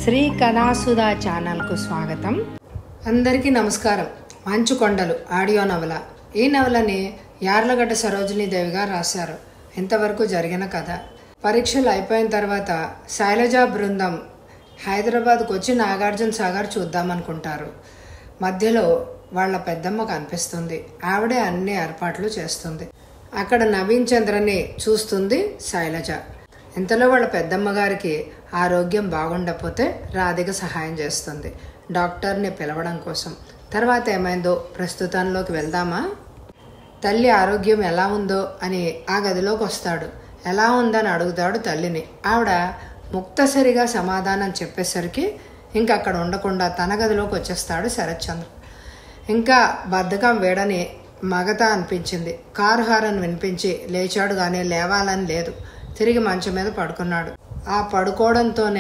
శ్రీ కళాసుధా ఛానల్కు స్వాగతం అందరికీ నమస్కారం మంచు కొండలు ఆడియో నవల ఈ నవలని యార్లగడ్డ సరోజినీదేవి గారు రాశారు ఇంతవరకు జరిగిన కథ పరీక్షలు అయిపోయిన తర్వాత శైలజా బృందం హైదరాబాద్కు వచ్చి నాగార్జున సాగర్ చూద్దామనుకుంటారు మధ్యలో వాళ్ళ పెద్దమ్మ కనిపిస్తుంది ఆవిడే అన్ని ఏర్పాట్లు చేస్తుంది అక్కడ నవీన్ చంద్రని చూస్తుంది శైలజ ఇంతలో వాళ్ళ పెద్దమ్మ గారికి ఆరోగ్యం బాగుండకపోతే రాధిక సహాయం చేస్తుంది డాక్టర్ని పిలవడం కోసం తర్వాత ఏమైందో ప్రస్తుతంలోకి వెళ్దామా తల్లి ఆరోగ్యం ఎలా ఉందో అని ఆ గదిలోకి వస్తాడు ఎలా ఉందని అడుగుతాడు తల్లిని ఆవిడ ముక్తసరిగా సమాధానం చెప్పేసరికి ఇంకా అక్కడ ఉండకుండా తన గదిలోకి వచ్చేస్తాడు శరత్చంద్ర ఇంకా బద్ధకం వేడని మగత అనిపించింది కారు హారన్ వినిపించి లేచాడు కానీ లేవాలని లేదు తిరిగి మంచం మీద పడుకున్నాడు ఆ పడుకోవడంతోనే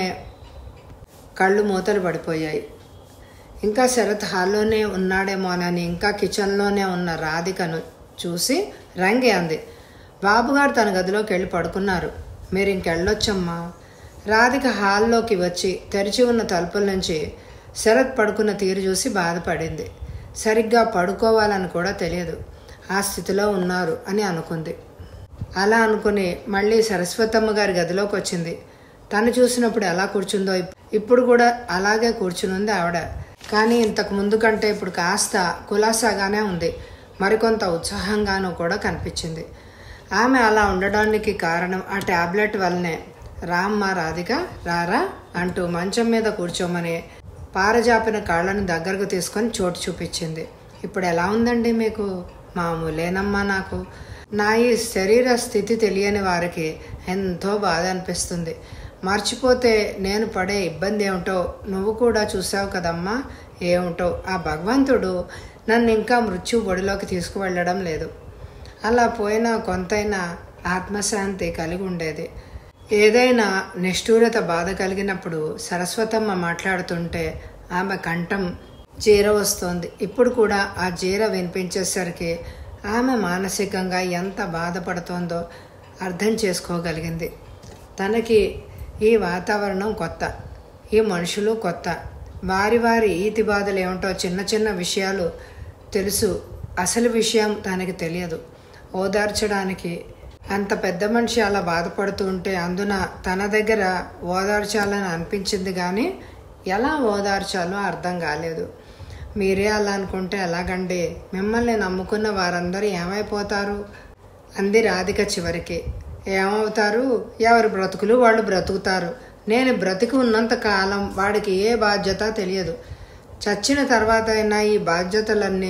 కళ్ళు మూతలు పడిపోయాయి ఇంకా శరత్ హాల్లోనే ఉన్నాడేమోనని ఇంకా కిచెన్లోనే ఉన్న రాధికను చూసి రంగి అంది బాబుగారు తన గదిలోకి వెళ్ళి పడుకున్నారు మీరు ఇంకెళ్ళొచ్చమ్మా రాధిక హాల్లోకి వచ్చి తెరిచి ఉన్న తలుపుల నుంచి శరత్ పడుకున్న తీరు చూసి బాధపడింది సరిగ్గా పడుకోవాలని కూడా తెలియదు ఆ స్థితిలో ఉన్నారు అని అనుకుంది అలా అనుకుని మళ్ళీ సరస్వతమ్మ గారి గదిలోకి వచ్చింది తను చూసినప్పుడు ఎలా కూర్చుందో ఇప్పుడు కూడా అలాగే కూర్చునుంది ఆవిడ కానీ ఇంతకు ముందు కంటే ఇప్పుడు కాస్త కులాసాగానే ఉంది మరికొంత ఉత్సాహంగానూ కూడా కనిపించింది ఆమె అలా ఉండడానికి కారణం ఆ టాబ్లెట్ వల్లనే రామ్మ రాధిక రారా అంటూ మంచం మీద కూర్చోమని పారజాపిన కాళ్ళను దగ్గరకు తీసుకొని చోటు చూపించింది ఇప్పుడు ఎలా ఉందండి మీకు మామూలేనమ్మా నాకు నా ఈ శరీర స్థితి తెలియని వారికి ఎంతో బాధ అనిపిస్తుంది మర్చిపోతే నేను పడే ఇబ్బంది ఏమిటో నువ్వు కూడా చూసావు కదమ్మా ఏమిటో ఆ భగవంతుడు నన్ను ఇంకా మృత్యు బొడిలోకి తీసుకువెళ్ళడం లేదు అలా పోయినా కొంతైనా ఆత్మశాంతి కలిగి ఉండేది ఏదైనా నిష్ఠూరత బాధ కలిగినప్పుడు సరస్వతమ్మ మాట్లాడుతుంటే ఆమె కంఠం జీర వస్తోంది ఇప్పుడు కూడా ఆ జీర వినిపించేసరికి ఆమె మానసికంగా ఎంత బాధపడుతోందో అర్థం చేసుకోగలిగింది తనకి ఈ వాతావరణం కొత్త ఈ మనుషులు కొత్త వారి వారి ఈతి బాధలు ఏమిటో చిన్న చిన్న విషయాలు తెలుసు అసలు విషయం తనకి తెలియదు ఓదార్చడానికి అంత పెద్ద మనిషి అలా బాధపడుతూ ఉంటే అందున తన దగ్గర ఓదార్చాలని అనిపించింది కానీ ఎలా ఓదార్చాలో అర్థం కాలేదు మీరే అలా అనుకుంటే ఎలాగండి మిమ్మల్ని నమ్ముకున్న వారందరూ ఏమైపోతారు అంది రాధిక చివరికి ఏమవుతారు ఎవరి బ్రతుకులు వాళ్ళు బ్రతుకుతారు నేను బ్రతికి ఉన్నంత కాలం వాడికి ఏ బాధ్యత తెలియదు చచ్చిన తర్వాత అయినా ఈ బాధ్యతలన్నీ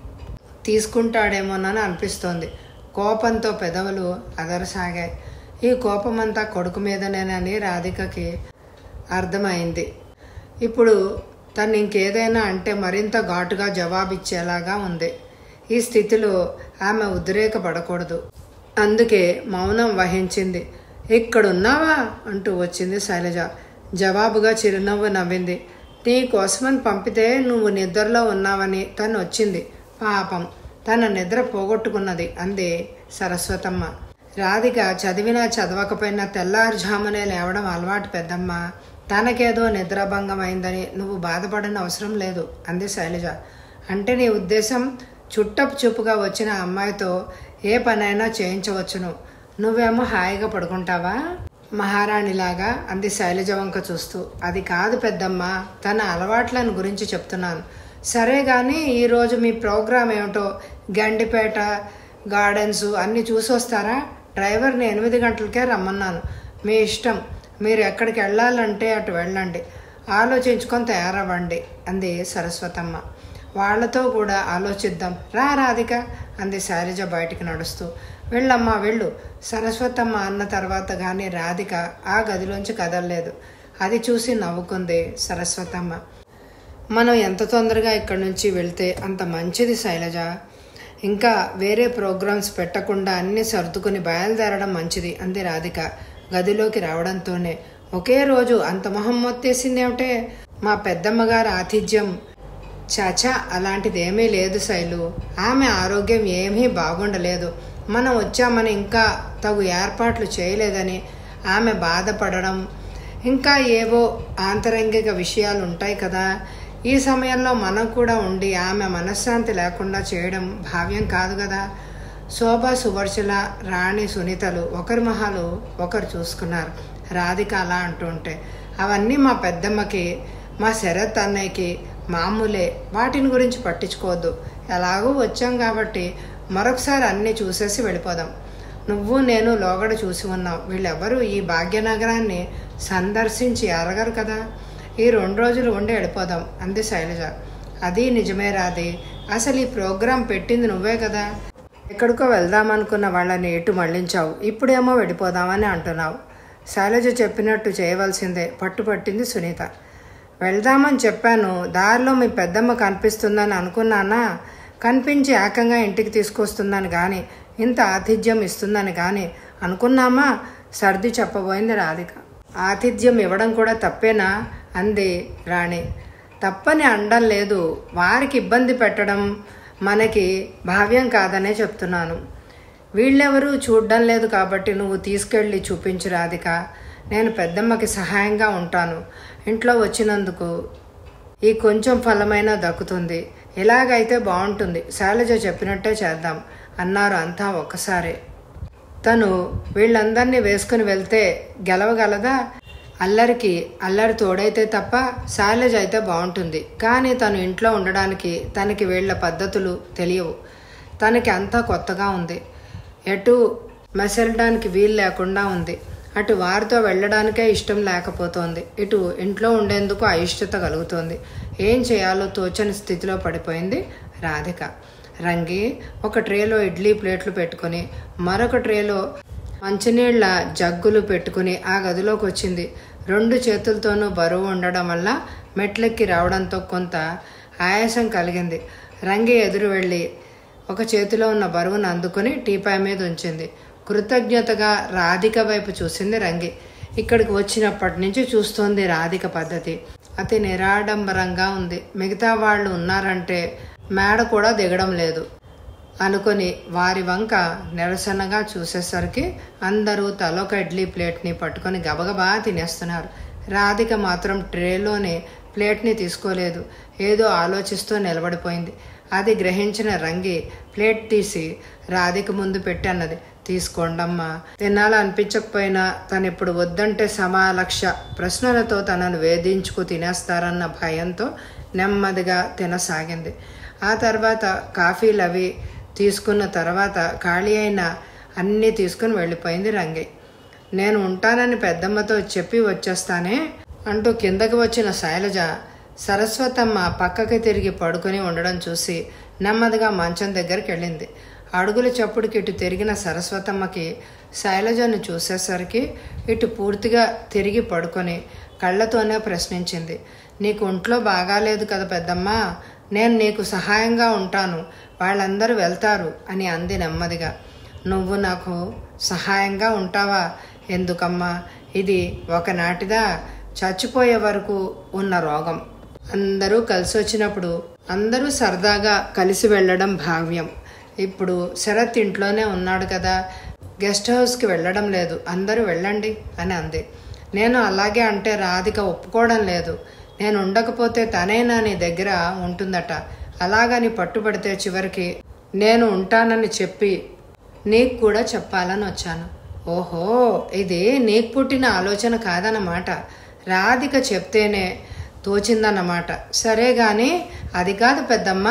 తీసుకుంటాడేమోనని అనిపిస్తోంది కోపంతో పెదవులు అదరసాగాయి ఈ కోపమంతా కొడుకు మీదనేనని రాధికకి అర్థమైంది ఇప్పుడు తను ఇంకేదైనా అంటే మరింత ఘాటుగా జవాబిచ్చేలాగా ఉంది ఈ స్థితిలో ఆమె ఉద్రేకపడకూడదు అందుకే మౌనం వహించింది ఇక్కడున్నావా అంటూ వచ్చింది శైలజ జవాబుగా చిరునవ్వు నవ్వింది నీ కోసమని పంపితే నువ్వు నిద్రలో ఉన్నావని తను వచ్చింది పాపం తన నిద్ర పోగొట్టుకున్నది అంది సరస్వతమ్మ రాధిక చదివినా చదవకపోయినా తెల్లారుజామునే లేవడం అలవాటు పెద్దమ్మ తనకేదో నిద్రాభంగం అయిందని నువ్వు బాధపడని అవసరం లేదు అంది శైలజ అంటే నీ ఉద్దేశం చుట్టపు చూపుగా వచ్చిన అమ్మాయితో ఏ పనైనా చేయించవచ్చును నువ్వేమో హాయిగా పడుకుంటావా మహారాణిలాగా అంది శైలజ వంక చూస్తూ అది కాదు పెద్దమ్మ తన అలవాట్లను గురించి చెప్తున్నాను సరే కానీ ఈరోజు మీ ప్రోగ్రాం ఏమిటో గండిపేట గార్డెన్స్ అన్నీ చూసి వస్తారా డ్రైవర్ని ఎనిమిది గంటలకే రమ్మన్నాను మీ ఇష్టం మీరు ఎక్కడికి వెళ్ళాలంటే అటు వెళ్ళండి ఆలోచించుకొని తయారవ్వండి అంది సరస్వతమ్మ వాళ్లతో కూడా ఆలోచిద్దాం రా రాధిక అంది శైలజ బయటికి నడుస్తూ వెళ్ళమ్మా వెళ్ళు సరస్వతమ్మ అన్న తర్వాత కానీ రాధిక ఆ గదిలోంచి కదలలేదు అది చూసి నవ్వుకుంది సరస్వతమ్మ మనం ఎంత తొందరగా ఇక్కడి నుంచి వెళ్తే అంత మంచిది శైలజ ఇంకా వేరే ప్రోగ్రామ్స్ పెట్టకుండా అన్ని సర్దుకుని బయలుదేరడం మంచిది అంది రాధిక గదిలోకి రావడంతోనే ఒకే రోజు అంత మొహం మొత్తేసిందేమిటే మా పెద్దమ్మగారి ఆతిథ్యం చాచా అలాంటిదేమీ లేదు శైలు ఆమె ఆరోగ్యం ఏమీ బాగుండలేదు మనం వచ్చామని ఇంకా తగు ఏర్పాట్లు చేయలేదని ఆమె బాధపడడం ఇంకా ఏవో ఆంతరంగిక విషయాలు ఉంటాయి కదా ఈ సమయంలో మనం కూడా ఉండి ఆమె మనశ్శాంతి లేకుండా చేయడం భావ్యం కాదు కదా శోభ సువర్చల రాణి సునీతలు ఒకరి మహాలు ఒకరు చూసుకున్నారు రాధిక అలా అంటుంటే అవన్నీ మా పెద్దమ్మకి మా శరత్ అన్నయ్యకి మామూలే వాటిని గురించి పట్టించుకోవద్దు ఎలాగో వచ్చాం కాబట్టి మరొకసారి అన్నీ చూసేసి వెళ్ళిపోదాం నువ్వు నేను లోగడ చూసి ఉన్నావు వీళ్ళెవరూ ఈ భాగ్యనగరాన్ని సందర్శించి అరగరు కదా ఈ రెండు రోజులు ఉండి వెళ్ళిపోదాం అంది శైలజ అది నిజమే రాది అసలు ఈ ప్రోగ్రాం పెట్టింది నువ్వే కదా ఎక్కడికో వెళ్దామనుకున్న వాళ్ళని ఎటు మళ్ళించావు ఇప్పుడేమో వెళ్ళిపోదామని అంటున్నావు శైలజ చెప్పినట్టు చేయవలసిందే పట్టుపట్టింది సునీత వెళ్దామని చెప్పాను దారిలో మీ పెద్దమ్మ కనిపిస్తుందని అనుకున్నానా కనిపించి ఏకంగా ఇంటికి తీసుకొస్తుందని కానీ ఇంత ఆతిథ్యం ఇస్తుందని కానీ అనుకున్నామా సర్ది చెప్పబోయింది రాధిక ఆతిథ్యం ఇవ్వడం కూడా తప్పేనా అంది రాణి తప్పని అండం లేదు వారికి ఇబ్బంది పెట్టడం మనకి భావ్యం కాదనే చెప్తున్నాను వీళ్ళెవరూ చూడడం లేదు కాబట్టి నువ్వు తీసుకెళ్ళి చూపించు రాధిక నేను పెద్దమ్మకి సహాయంగా ఉంటాను ఇంట్లో వచ్చినందుకు ఈ కొంచెం ఫలమైనా దక్కుతుంది ఇలాగైతే బాగుంటుంది శైలజ చెప్పినట్టే చేద్దాం అన్నారు అంతా ఒక్కసారే తను వీళ్ళందరినీ వేసుకుని వెళ్తే గెలవగలదా అల్లరికి అల్లరి తోడైతే తప్ప శైలజ అయితే బాగుంటుంది కానీ తను ఇంట్లో ఉండడానికి తనకి వీళ్ళ పద్ధతులు తెలియవు తనకి అంతా కొత్తగా ఉంది ఎటు మెసలడానికి వీలు లేకుండా ఉంది అటు వారితో వెళ్ళడానికే ఇష్టం లేకపోతోంది ఇటు ఇంట్లో ఉండేందుకు అయిష్టత కలుగుతోంది ఏం చేయాలో తోచని స్థితిలో పడిపోయింది రాధిక రంగి ఒక ట్రేలో ఇడ్లీ ప్లేట్లు పెట్టుకుని మరొక ట్రేలో మంచినీళ్ల జగ్గులు పెట్టుకుని ఆ గదిలోకి వచ్చింది రెండు చేతులతోనూ బరువు ఉండడం వల్ల మెట్లెక్కి రావడంతో కొంత ఆయాసం కలిగింది రంగి ఎదురు వెళ్ళి ఒక చేతిలో ఉన్న బరువును అందుకుని టీపాయ్ మీద ఉంచింది కృతజ్ఞతగా రాధిక వైపు చూసింది రంగి ఇక్కడికి వచ్చినప్పటి నుంచి చూస్తోంది రాధిక పద్ధతి అతి నిరాడంబరంగా ఉంది మిగతా వాళ్ళు ఉన్నారంటే మేడ కూడా దిగడం లేదు అనుకొని వారి వంక నిరసనగా చూసేసరికి అందరూ తలొక ఇడ్లీ ప్లేట్ని పట్టుకొని గబగబా తినేస్తున్నారు రాధిక మాత్రం ట్రేలోని ప్లేట్ని తీసుకోలేదు ఏదో ఆలోచిస్తూ నిలబడిపోయింది అది గ్రహించిన రంగి ప్లేట్ తీసి రాధిక ముందు పెట్టి అన్నది తీసుకోండమ్మా తినాలనిపించకపోయినా తను ఇప్పుడు వద్దంటే సమాలక్ష ప్రశ్నలతో తనను వేధించుకు తినేస్తారన్న భయంతో నెమ్మదిగా తినసాగింది ఆ తర్వాత కాఫీలు అవి తీసుకున్న తర్వాత ఖాళీ అయిన అన్నీ తీసుకుని వెళ్ళిపోయింది రంగి నేను ఉంటానని పెద్దమ్మతో చెప్పి వచ్చేస్తానే అంటూ కిందకి వచ్చిన శైలజ సరస్వతమ్మ పక్కకి తిరిగి పడుకొని ఉండడం చూసి నెమ్మదిగా మంచం దగ్గరికి వెళ్ళింది అడుగుల చప్పుడుకి ఇటు తిరిగిన సరస్వతమ్మకి శైలజను చూసేసరికి ఇటు పూర్తిగా తిరిగి పడుకొని కళ్ళతోనే ప్రశ్నించింది నీకు ఒంట్లో బాగాలేదు కదా పెద్దమ్మా నేను నీకు సహాయంగా ఉంటాను వాళ్ళందరూ వెళ్తారు అని అంది నెమ్మదిగా నువ్వు నాకు సహాయంగా ఉంటావా ఎందుకమ్మా ఇది ఒకనాటిదా చచ్చిపోయే వరకు ఉన్న రోగం అందరూ కలిసి వచ్చినప్పుడు అందరూ సరదాగా కలిసి వెళ్ళడం భావ్యం ఇప్పుడు శరత్ ఇంట్లోనే ఉన్నాడు కదా గెస్ట్ హౌస్కి వెళ్ళడం లేదు అందరూ వెళ్ళండి అని అంది నేను అలాగే అంటే రాధిక ఒప్పుకోవడం లేదు నేను ఉండకపోతే తనేనా నీ దగ్గర ఉంటుందట అలాగని పట్టుబడితే చివరికి నేను ఉంటానని చెప్పి నీకు కూడా చెప్పాలని వచ్చాను ఓహో ఇది నీకు పుట్టిన ఆలోచన కాదన్నమాట రాధిక చెప్తేనే తోచిందన్నమాట సరే గాని అది కాదు పెద్దమ్మ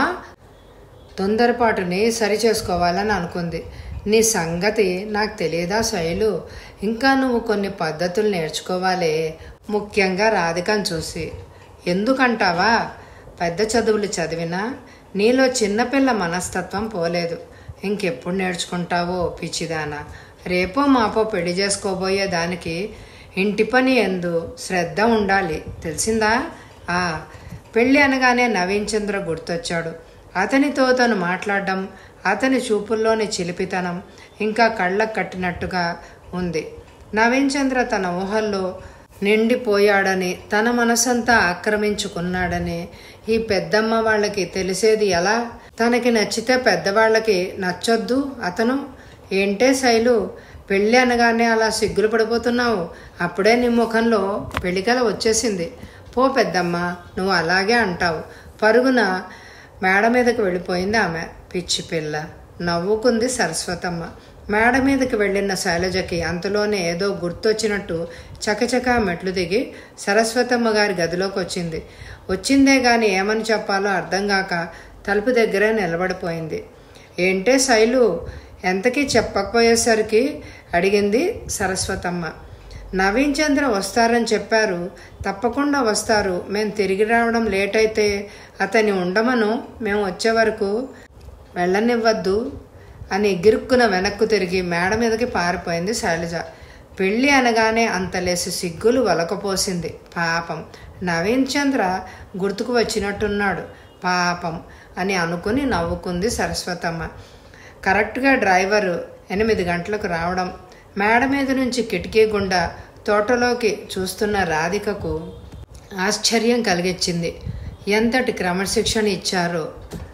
తొందరపాటుని సరిచేసుకోవాలని అనుకుంది నీ సంగతి నాకు తెలియదా శైలు ఇంకా నువ్వు కొన్ని పద్ధతులు నేర్చుకోవాలే ముఖ్యంగా రాధికను చూసి ఎందుకంటావా పెద్ద చదువులు చదివినా నీలో చిన్నపిల్ల మనస్తత్వం పోలేదు ఇంకెప్పుడు నేర్చుకుంటావో పిచ్చిదానా రేపో మాపో పెళ్లి చేసుకోబోయే దానికి ఇంటి పని ఎందు శ్రద్ధ ఉండాలి తెలిసిందా ఆ పెళ్ళి అనగానే నవీన్ చంద్ర గుర్తొచ్చాడు అతనితో తను మాట్లాడడం అతని చూపుల్లోని చిలిపితనం ఇంకా కళ్ళకు కట్టినట్టుగా ఉంది నవీన్ చంద్ర తన ఊహల్లో నిండిపోయాడని తన మనసంతా ఆక్రమించుకున్నాడని ఈ పెద్దమ్మ వాళ్ళకి తెలిసేది ఎలా తనకి నచ్చితే పెద్దవాళ్ళకి నచ్చొద్దు అతను ఏంటే శైలు పెళ్ళి అనగానే అలా సిగ్గులు పడిపోతున్నావు అప్పుడే నీ ముఖంలో పెళ్ళికల వచ్చేసింది పో పెద్దమ్మ నువ్వు అలాగే అంటావు పరుగున మేడ మీదకి వెళ్ళిపోయింది ఆమె పిచ్చి పిల్ల నవ్వుకుంది సరస్వతమ్మ మేడ మీదకి వెళ్ళిన శైలజకి అంతలోనే ఏదో గుర్తొచ్చినట్టు చకచకా మెట్లు దిగి సరస్వతమ్మ గారి గదిలోకి వచ్చింది వచ్చిందే గాని ఏమని చెప్పాలో అర్థం కాక తలుపు దగ్గరే నిలబడిపోయింది ఏంటే శైలు ఎంతకీ చెప్పకపోయేసరికి అడిగింది సరస్వతమ్మ నవీన్ చంద్ర వస్తారని చెప్పారు తప్పకుండా వస్తారు మేము తిరిగి రావడం లేట్ అయితే అతన్ని ఉండమను మేము వచ్చే వరకు వెళ్ళనివ్వద్దు అని గిరుక్కున వెనక్కు తిరిగి మేడ మీదకి పారిపోయింది శైలజ పెళ్ళి అనగానే అంతలేసి సిగ్గులు వలకపోసింది పాపం నవీన్ చంద్ర గుర్తుకు వచ్చినట్టున్నాడు పాపం అని అనుకుని నవ్వుకుంది సరస్వతమ్మ కరెక్ట్గా డ్రైవరు ఎనిమిది గంటలకు రావడం మేడ మీద నుంచి కిటికీ గుండా తోటలోకి చూస్తున్న రాధికకు ఆశ్చర్యం కలిగించింది ఎంతటి క్రమశిక్షణ ఇచ్చారో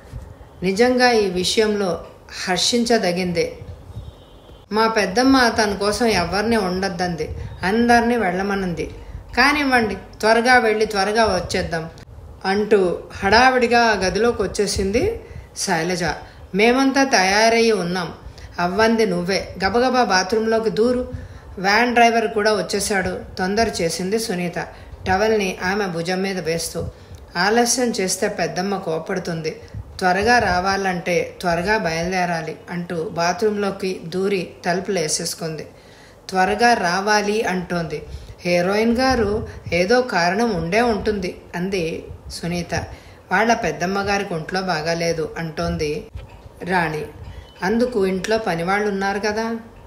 నిజంగా ఈ విషయంలో హర్షించదగిందే మా పెద్దమ్మ తన కోసం ఎవరిని ఉండొద్దంది అందరినీ వెళ్ళమనుంది కానివ్వండి త్వరగా వెళ్ళి త్వరగా వచ్చేద్దాం అంటూ హడావిడిగా ఆ గదిలోకి వచ్చేసింది శైలజ మేమంతా తయారయ్యి ఉన్నాం అవ్వంది నువ్వే గబగబా బాత్రూంలోకి దూరు వ్యాన్ డ్రైవర్ కూడా వచ్చేశాడు తొందర చేసింది సునీత టవల్ని ఆమె భుజం మీద వేస్తూ ఆలస్యం చేస్తే పెద్దమ్మ కోపడుతుంది త్వరగా రావాలంటే త్వరగా బయలుదేరాలి అంటూ బాత్రూంలోకి దూరి తలుపులు వేసేసుకుంది త్వరగా రావాలి అంటోంది హీరోయిన్ గారు ఏదో కారణం ఉండే ఉంటుంది అంది సునీత వాళ్ళ పెద్దమ్మ గారికి ఒంట్లో బాగాలేదు అంటోంది రాణి అందుకు ఇంట్లో పనివాళ్ళు ఉన్నారు కదా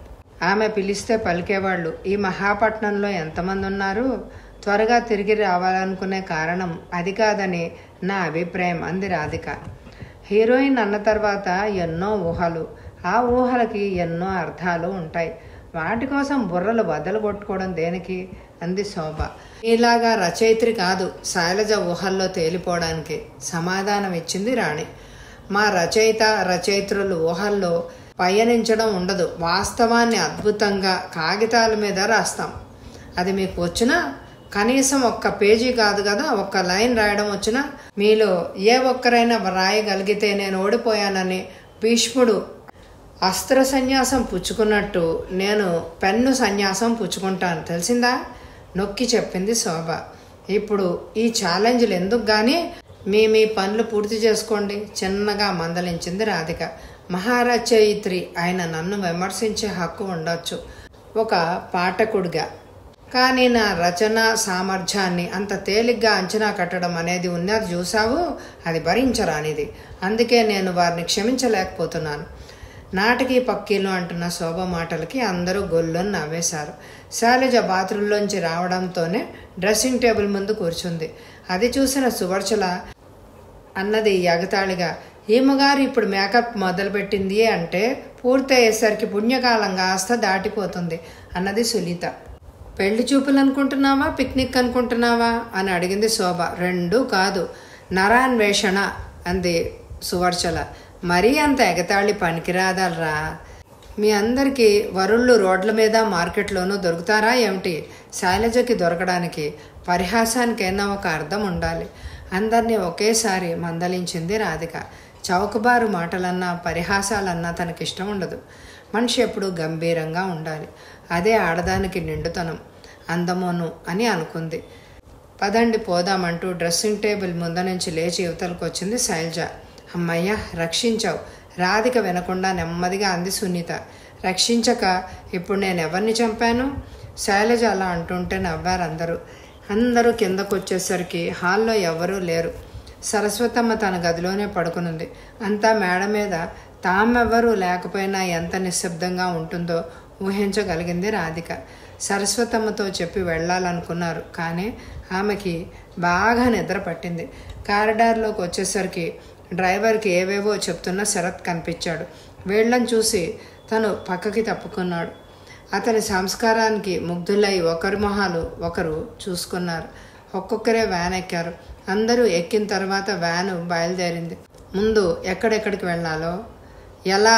ఆమె పిలిస్తే పలికేవాళ్ళు ఈ మహాపట్నంలో ఎంతమంది ఉన్నారు త్వరగా తిరిగి రావాలనుకునే కారణం అది కాదని నా అభిప్రాయం అంది రాధిక హీరోయిన్ అన్న తర్వాత ఎన్నో ఊహలు ఆ ఊహలకి ఎన్నో అర్థాలు ఉంటాయి వాటి కోసం బుర్రలు బద్దలు కొట్టుకోవడం దేనికి అంది శోభ ఇలాగా రచయిత్రి కాదు శైలజ ఊహల్లో తేలిపోవడానికి సమాధానం ఇచ్చింది రాణి మా రచయిత రచయిత్రులు ఊహల్లో పయనించడం ఉండదు వాస్తవాన్ని అద్భుతంగా కాగితాల మీద రాస్తాం అది మీకు వచ్చినా కనీసం ఒక్క పేజీ కాదు కదా ఒక్క లైన్ రాయడం వచ్చినా మీలో ఏ ఒక్కరైనా రాయగలిగితే నేను ఓడిపోయానని భీష్ముడు అస్త్ర సన్యాసం పుచ్చుకున్నట్టు నేను పెన్ను సన్యాసం పుచ్చుకుంటాను తెలిసిందా నొక్కి చెప్పింది శోభ ఇప్పుడు ఈ ఛాలెంజ్లు ఎందుకు కానీ మీ మీ పనులు పూర్తి చేసుకోండి చిన్నగా మందలించింది రాధిక మహారచయిత్రి ఆయన నన్ను విమర్శించే హక్కు ఉండొచ్చు ఒక పాఠకుడిగా కానీ నా రచన సామర్థ్యాన్ని అంత తేలిగ్గా అంచనా కట్టడం అనేది ఉన్నది చూసావు అది భరించరానిది అందుకే నేను వారిని క్షమించలేకపోతున్నాను నాటకీ పక్కీలు అంటున్న శోభ మాటలకి అందరూ గొల్లని నవ్వేశారు శైలజ బాత్రూంలోంచి రావడంతోనే డ్రెస్సింగ్ టేబుల్ ముందు కూర్చుంది అది చూసిన సువర్చల అన్నది ఎగతాళిగా ఈమెగారు ఇప్పుడు మేకప్ మొదలుపెట్టింది అంటే పూర్తయ్యేసరికి పుణ్యకాలం కాస్త దాటిపోతుంది అన్నది సునీత పెళ్లి చూపులు అనుకుంటున్నావా పిక్నిక్ అనుకుంటున్నావా అని అడిగింది శోభ రెండు కాదు నరాన్వేషణ అంది సువర్చల మరీ అంత ఎగతాళి పనికిరాదల్రా మీ అందరికీ వరుళ్ళు రోడ్ల మీద మార్కెట్లోనూ దొరుకుతారా ఏమిటి శైలజకి దొరకడానికి పరిహాసానికైనా ఒక అర్థం ఉండాలి అందరినీ ఒకేసారి మందలించింది రాధిక చౌకబారు మాటలన్నా పరిహాసాలన్నా తనకిష్టం ఉండదు మనిషి ఎప్పుడు గంభీరంగా ఉండాలి అదే ఆడదానికి నిండుతనం అందమోను అని అనుకుంది పదండి పోదామంటూ డ్రెస్సింగ్ టేబుల్ ముందు నుంచి లేచి యువతలకు వచ్చింది శైలజ అమ్మయ్య రక్షించావు రాధిక వినకుండా నెమ్మదిగా అంది సునీత రక్షించక ఇప్పుడు నేను ఎవరిని చంపాను శైలజ అలా అంటుంటే నవ్వారు అందరూ అందరూ కిందకు వచ్చేసరికి హాల్లో ఎవరూ లేరు సరస్వతమ్మ తన గదిలోనే పడుకునుంది అంతా మేడ మీద తామెవ్వరూ లేకపోయినా ఎంత నిశ్శబ్దంగా ఉంటుందో ఊహించగలిగింది రాధిక సరస్వతమ్మతో చెప్పి వెళ్ళాలనుకున్నారు కానీ ఆమెకి బాగా నిద్ర పట్టింది కారిడార్లోకి వచ్చేసరికి డ్రైవర్కి ఏవేవో చెప్తున్న శరత్ కనిపించాడు వీళ్ళని చూసి తను పక్కకి తప్పుకున్నాడు అతని సంస్కారానికి ముగ్ధులై ఒకరి మొహాలు ఒకరు చూసుకున్నారు ఒక్కొక్కరే వ్యాన్ ఎక్కారు అందరూ ఎక్కిన తర్వాత వ్యాను బయలుదేరింది ముందు ఎక్కడెక్కడికి వెళ్ళాలో ఎలా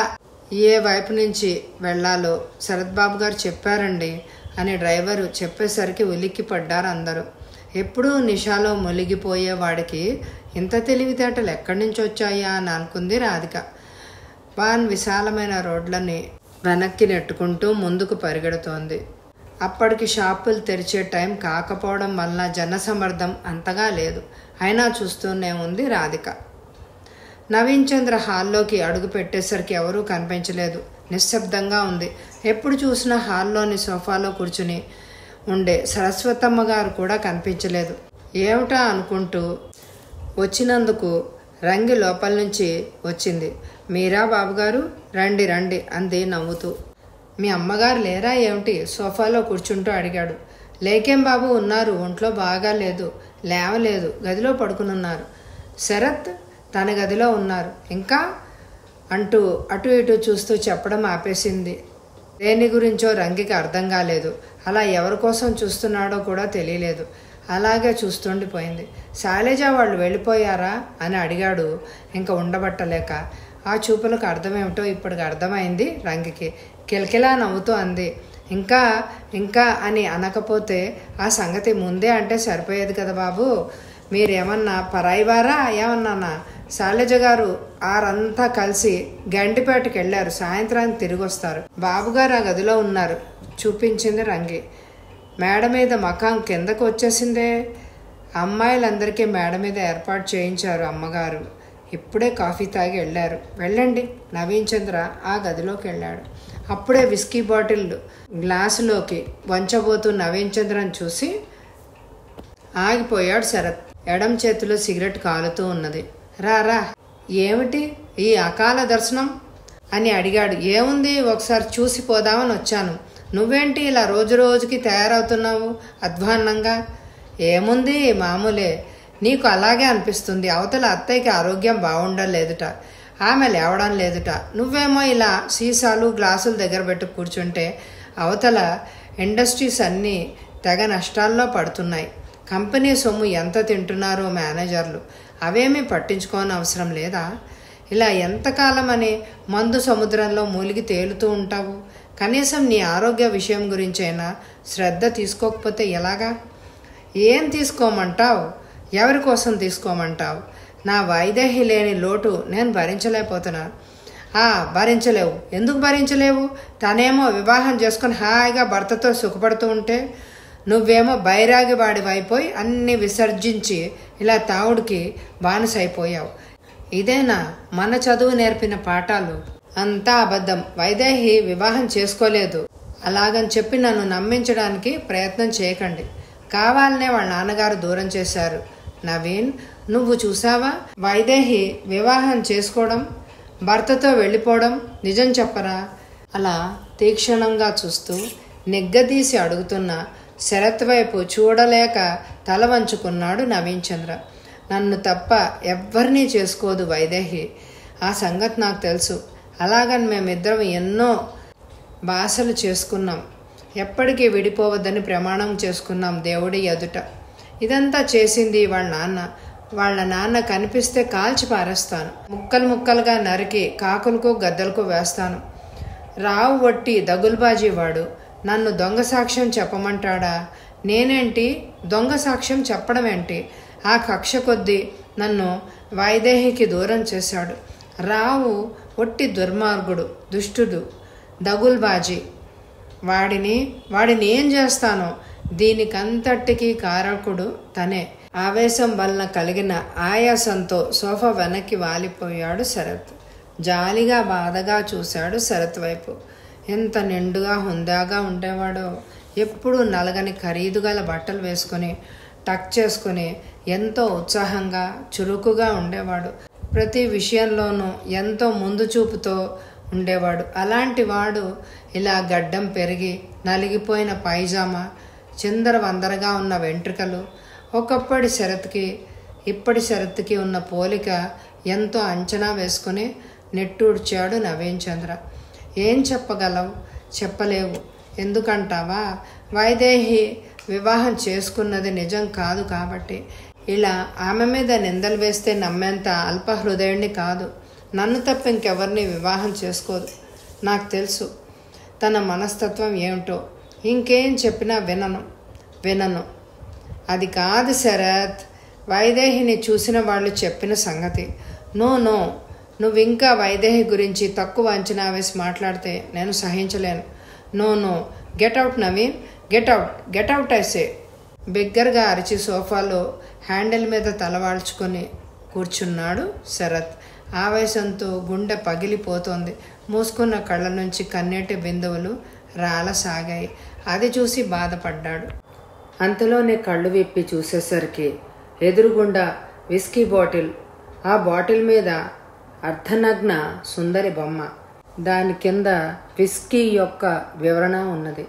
ఏ వైపు నుంచి వెళ్ళాలో శరత్ బాబు గారు చెప్పారండి అని డ్రైవరు చెప్పేసరికి ఉలిక్కి పడ్డారు అందరూ ఎప్పుడూ నిషాలో మునిగిపోయే వాడికి ఇంత తెలివితేటలు ఎక్కడి నుంచి వచ్చాయా అని అనుకుంది రాధిక వాన్ విశాలమైన రోడ్లని వెనక్కి నెట్టుకుంటూ ముందుకు పరిగెడుతోంది అప్పటికి షాపులు తెరిచే టైం కాకపోవడం వలన జనసమర్థం అంతగా లేదు అయినా చూస్తూనే ఉంది రాధిక నవీన్ చంద్ర హాల్లోకి అడుగు పెట్టేసరికి ఎవరూ కనిపించలేదు నిశ్శబ్దంగా ఉంది ఎప్పుడు చూసినా హాల్లోని సోఫాలో కూర్చుని ఉండే సరస్వతమ్మ గారు కూడా కనిపించలేదు ఏమిటా అనుకుంటూ వచ్చినందుకు రంగి లోపల నుంచి వచ్చింది మీరా బాబుగారు రండి రండి అంది నవ్వుతూ మీ అమ్మగారు లేరా ఏమిటి సోఫాలో కూర్చుంటూ అడిగాడు లేకేం బాబు ఉన్నారు ఒంట్లో బాగా లేదు లేవలేదు గదిలో పడుకునున్నారు శరత్ తన గదిలో ఉన్నారు ఇంకా అంటూ అటు ఇటు చూస్తూ చెప్పడం ఆపేసింది దేని గురించో రంగికి అర్థం కాలేదు అలా ఎవరి కోసం చూస్తున్నాడో కూడా తెలియలేదు అలాగే చూస్తుండిపోయింది శైలజ వాళ్ళు వెళ్ళిపోయారా అని అడిగాడు ఇంకా ఉండబట్టలేక ఆ చూపులకు అర్థమేమిటో ఇప్పటికి అర్థమైంది రంగికి కిలకిలా నవ్వుతూ అంది ఇంకా ఇంకా అని అనకపోతే ఆ సంగతి ముందే అంటే సరిపోయేది కదా బాబు మీరేమన్నా పరాయివారా ఏమన్నానా శైలజ గారు ఆరంతా కలిసి గండిపేటకి వెళ్ళారు సాయంత్రానికి తిరిగి వస్తారు బాబుగారు ఆ గదిలో ఉన్నారు చూపించింది రంగి మేడ మీద మకాం కిందకు వచ్చేసిందే అమ్మాయిలందరికీ మేడ మీద ఏర్పాటు చేయించారు అమ్మగారు ఇప్పుడే కాఫీ తాగి వెళ్ళారు వెళ్ళండి నవీన్ చంద్ర ఆ గదిలోకి వెళ్ళాడు అప్పుడే విస్కీ బాటిల్ గ్లాసులోకి వంచబోతూ నవీన్ చంద్రని చూసి ఆగిపోయాడు శరత్ ఎడం చేతిలో సిగరెట్ కాలుతూ ఉన్నది రా రా ఏమిటి ఈ అకాల దర్శనం అని అడిగాడు ఏముంది ఒకసారి చూసి పోదామని వచ్చాను నువ్వేంటి ఇలా రోజు రోజుకి తయారవుతున్నావు అధ్వాన్నంగా ఏముంది మామూలే నీకు అలాగే అనిపిస్తుంది అవతల అత్తయ్యకి ఆరోగ్యం బాగుండలేదుట ఆమె లేవడం లేదుట నువ్వేమో ఇలా సీసాలు గ్లాసులు దగ్గర పెట్టి కూర్చుంటే అవతల ఇండస్ట్రీస్ అన్నీ తెగ నష్టాల్లో పడుతున్నాయి కంపెనీ సొమ్ము ఎంత తింటున్నారో మేనేజర్లు అవేమీ పట్టించుకోని అవసరం లేదా ఇలా ఎంతకాలం అని మందు సముద్రంలో మూలిగి తేలుతూ ఉంటావు కనీసం నీ ఆరోగ్య విషయం గురించైనా శ్రద్ధ తీసుకోకపోతే ఎలాగా ఏం తీసుకోమంటావు ఎవరి కోసం తీసుకోమంటావు నా వైదేహి లేని లోటు నేను భరించలేకపోతున్నాను ఆ భరించలేవు ఎందుకు భరించలేవు తనేమో వివాహం చేసుకుని హాయిగా భర్తతో సుఖపడుతూ ఉంటే నువ్వేమో బైరాగి వాడివైపోయి అన్ని విసర్జించి ఇలా తావుడికి బానిసైపోయావు ఇదేనా మన చదువు నేర్పిన పాఠాలు అంతా అబద్ధం వైదేహి వివాహం చేసుకోలేదు అలాగని చెప్పి నన్ను నమ్మించడానికి ప్రయత్నం చేయకండి కావాలనే వాళ్ళ నాన్నగారు దూరం చేశారు నవీన్ నువ్వు చూసావా వైదేహి వివాహం చేసుకోవడం భర్తతో వెళ్ళిపోవడం నిజం చెప్పరా అలా తీక్షణంగా చూస్తూ నిగ్గదీసి అడుగుతున్న శరత్ వైపు చూడలేక తల వంచుకున్నాడు నవీన్ చంద్ర నన్ను తప్ప ఎవ్వరినీ చేసుకోదు వైదేహి ఆ సంగతి నాకు తెలుసు అలాగని మేమిద్దరం ఎన్నో భాషలు చేసుకున్నాం ఎప్పటికీ విడిపోవద్దని ప్రమాణం చేసుకున్నాం దేవుడి ఎదుట ఇదంతా చేసింది వాళ్ళ నాన్న వాళ్ళ నాన్న కనిపిస్తే కాల్చి పారేస్తాను ముక్కలు ముక్కలుగా నరికి కాకులకు గద్దలకు వేస్తాను రావు వట్టి దగుల్బాజీ వాడు నన్ను దొంగ సాక్ష్యం చెప్పమంటాడా నేనేంటి దొంగ సాక్ష్యం చెప్పడం ఏంటి ఆ కక్ష కొద్దీ నన్ను వైదేహికి దూరం చేశాడు రావు ఒట్టి దుర్మార్గుడు దుష్టుడు దగుల్బాజీ వాడిని వాడిని ఏం చేస్తానో దీనికంతటికీ కారకుడు తనే ఆవేశం వలన కలిగిన ఆయాసంతో సోఫా వెనక్కి వాలిపోయాడు శరత్ జాలిగా బాధగా చూశాడు శరత్ వైపు ఎంత నిండుగా హుందాగా ఉండేవాడో ఎప్పుడూ నలగని ఖరీదు గల బట్టలు వేసుకొని టక్ చేసుకుని ఎంతో ఉత్సాహంగా చురుకుగా ఉండేవాడు ప్రతి విషయంలోనూ ఎంతో ముందు చూపుతో ఉండేవాడు అలాంటి వాడు ఇలా గడ్డం పెరిగి నలిగిపోయిన పైజామా చిందర వందరగా ఉన్న వెంట్రుకలు ఒకప్పటి శరత్కి ఇప్పటి శరత్కి ఉన్న పోలిక ఎంతో అంచనా వేసుకుని నెట్టూడ్చాడు నవీన్ చంద్ర ఏం చెప్పగలవు చెప్పలేవు ఎందుకంటావా వైదేహి వివాహం చేసుకున్నది నిజం కాదు కాబట్టి ఇలా ఆమె మీద నిందలు వేస్తే నమ్మేంత అల్పహృదయుణ్ణి కాదు నన్ను తప్ప ఇంకెవరిని వివాహం చేసుకోదు నాకు తెలుసు తన మనస్తత్వం ఏమిటో ఇంకేం చెప్పినా వినను వినను అది కాదు శరత్ వైదేహిని చూసిన వాళ్ళు చెప్పిన సంగతి నో నో నువ్వు ఇంకా వైదేహి గురించి తక్కువ అంచనా వేసి మాట్లాడితే నేను సహించలేను no no get out Naveen get out get out ఐసే బిగ్గరగా అరిచి సోఫాలో హ్యాండిల్ మీద తలవాల్చుకొని కూర్చున్నాడు శరత్ ఆవేశంతో గుండె పగిలిపోతోంది మూసుకున్న కళ్ళ నుంచి కన్నీటి బిందువులు రాలసాగాయి అది చూసి బాధపడ్డాడు అంతలోనే కళ్ళు విప్పి చూసేసరికి ఎదురుగుండా విస్కీ బాటిల్ ఆ బాటిల్ మీద అర్ధనగ్న సుందరి బొమ్మ దాని కింద విస్కీ యొక్క వివరణ ఉన్నది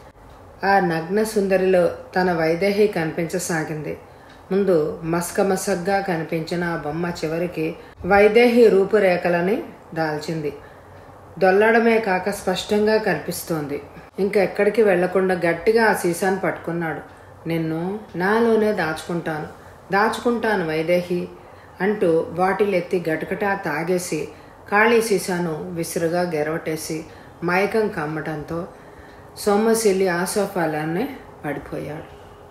ఆ నగ్న సుందరిలో తన వైదేహి కనిపించసాగింది ముందు మస్కమసగ్గా కనిపించిన ఆ బొమ్మ చివరికి వైదేహి రూపురేఖలని దాల్చింది దొల్లడమే కాక స్పష్టంగా కనిపిస్తోంది ఇంకా ఎక్కడికి వెళ్లకుండా గట్టిగా ఆ సీసాను పట్టుకున్నాడు నిన్ను నాలోనే దాచుకుంటాను దాచుకుంటాను వైదేహి అంటూ బాటిల్ ఎత్తి గటగటా తాగేసి ఖాళీ సీసాను విసురుగా గెరవటేసి మైకం కమ్మటంతో సొమ్మసిల్లి ఆ సోఫాలోనే పడిపోయాడు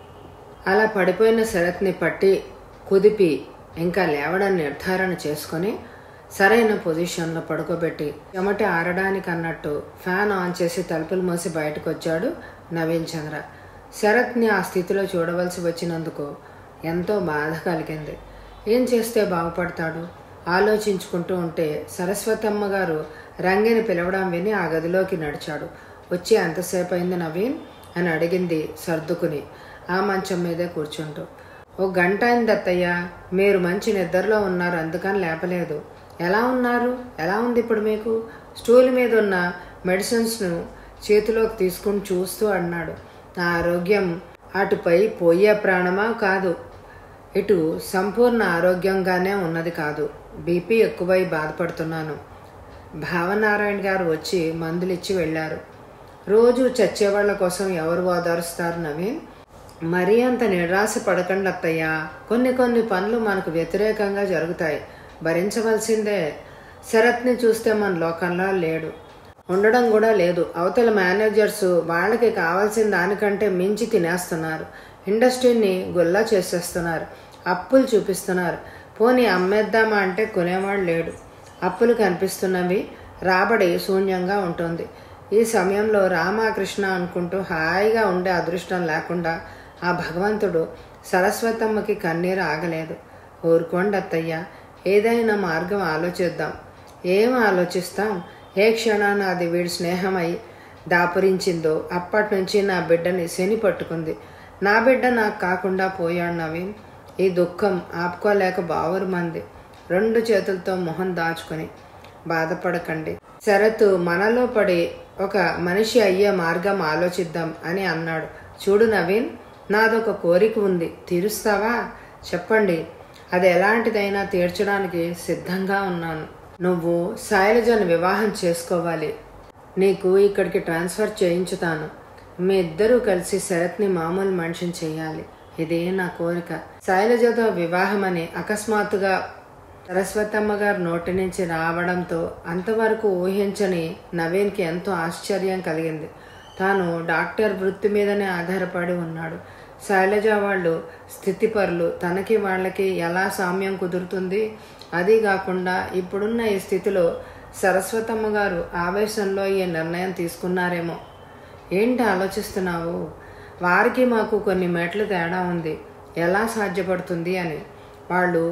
అలా పడిపోయిన శరత్ని పట్టి కుదిపి ఇంకా లేవడాన్ని నిర్ధారణ చేసుకొని సరైన పొజిషన్లో పడుకోబెట్టి చెమట ఆరడానికి అన్నట్టు ఫ్యాన్ ఆన్ చేసి తలుపులు మూసి బయటకు వచ్చాడు నవీన్ చంద్ర శరత్ని ఆ స్థితిలో చూడవలసి వచ్చినందుకు ఎంతో బాధ కలిగింది ఏం చేస్తే బాగుపడతాడు ఆలోచించుకుంటూ ఉంటే సరస్వతమ్మ గారు రంగిని పిలవడం విని ఆ గదిలోకి నడిచాడు వచ్చి ఎంతసేపు అయింది నవీన్ అని అడిగింది సర్దుకుని ఆ మంచం మీదే కూర్చుంటూ ఓ గంట అయింది అత్తయ్య మీరు మంచి నిద్రలో ఉన్నారు అందుకని లేపలేదు ఎలా ఉన్నారు ఎలా ఉంది ఇప్పుడు మీకు స్టూల్ మీద ఉన్న మెడిసిన్స్ను చేతిలోకి తీసుకుని చూస్తూ అన్నాడు నా ఆరోగ్యం అటుపై పోయే ప్రాణమా కాదు ఇటు సంపూర్ణ ఆరోగ్యంగానే ఉన్నది కాదు బీపీ ఎక్కువై బాధపడుతున్నాను భావనారాయణ గారు వచ్చి మందులు ఇచ్చి వెళ్ళారు రోజు చచ్చేవాళ్ల కోసం ఎవరు ఓదారుస్తారు నవీన్ మరీ అంత నిరాశ పడకండి అత్తయ్య కొన్ని కొన్ని పనులు మనకు వ్యతిరేకంగా జరుగుతాయి భరించవలసిందే శరత్ని చూస్తే మన లోకంలో లేడు ఉండడం కూడా లేదు అవతల మేనేజర్స్ వాళ్ళకి కావాల్సిన దానికంటే మించి తినేస్తున్నారు ఇండస్ట్రీని గుల్లా చేసేస్తున్నారు అప్పులు చూపిస్తున్నారు పోనీ అమ్మేద్దామా అంటే కొనేవాడు లేడు అప్పులు కనిపిస్తున్నవి రాబడి శూన్యంగా ఉంటుంది ఈ సమయంలో రామకృష్ణ అనుకుంటూ హాయిగా ఉండే అదృష్టం లేకుండా ఆ భగవంతుడు సరస్వతమ్మకి కన్నీరు ఆగలేదు ఊరుకోండి అత్తయ్య ఏదైనా మార్గం ఆలోచిద్దాం ఏం ఆలోచిస్తాం ఏ క్షణాన అది వీడి స్నేహమై దాపురించిందో అప్పటి నుంచి నా బిడ్డని శని పట్టుకుంది నా బిడ్డ నాకు కాకుండా పోయాడు నవీన్ ఈ దుఃఖం ఆపుకోలేక బావురు మంది రెండు చేతులతో మొహం దాచుకుని బాధపడకండి శరత్ మనలో పడి ఒక మనిషి అయ్యే మార్గం ఆలోచిద్దాం అని అన్నాడు చూడు నవీన్ నాదొక కోరిక ఉంది తీరుస్తావా చెప్పండి అది ఎలాంటిదైనా తీర్చడానికి సిద్ధంగా ఉన్నాను నువ్వు శైలజను వివాహం చేసుకోవాలి నీకు ఇక్కడికి ట్రాన్స్ఫర్ చేయించుతాను మీ ఇద్దరూ కలిసి శరత్ని మామూలు మనిషిని చేయాలి ఇదే నా కోరిక శైలజతో వివాహం అని అకస్మాత్తుగా సరస్వతమ్మ గారు నోటి నుంచి రావడంతో అంతవరకు ఊహించని నవీన్కి ఎంతో ఆశ్చర్యం కలిగింది తాను డాక్టర్ వృత్తి మీదనే ఆధారపడి ఉన్నాడు శైలజ వాళ్ళు స్థితిపరులు తనకి వాళ్ళకి ఎలా సామ్యం కుదురుతుంది అది కాకుండా ఇప్పుడున్న ఈ స్థితిలో సరస్వతమ్మ గారు ఆవేశంలో ఈ నిర్ణయం తీసుకున్నారేమో ఏంటి ఆలోచిస్తున్నావు వారికి మాకు కొన్ని మెట్లు తేడా ఉంది ఎలా సాధ్యపడుతుంది అని వాళ్ళు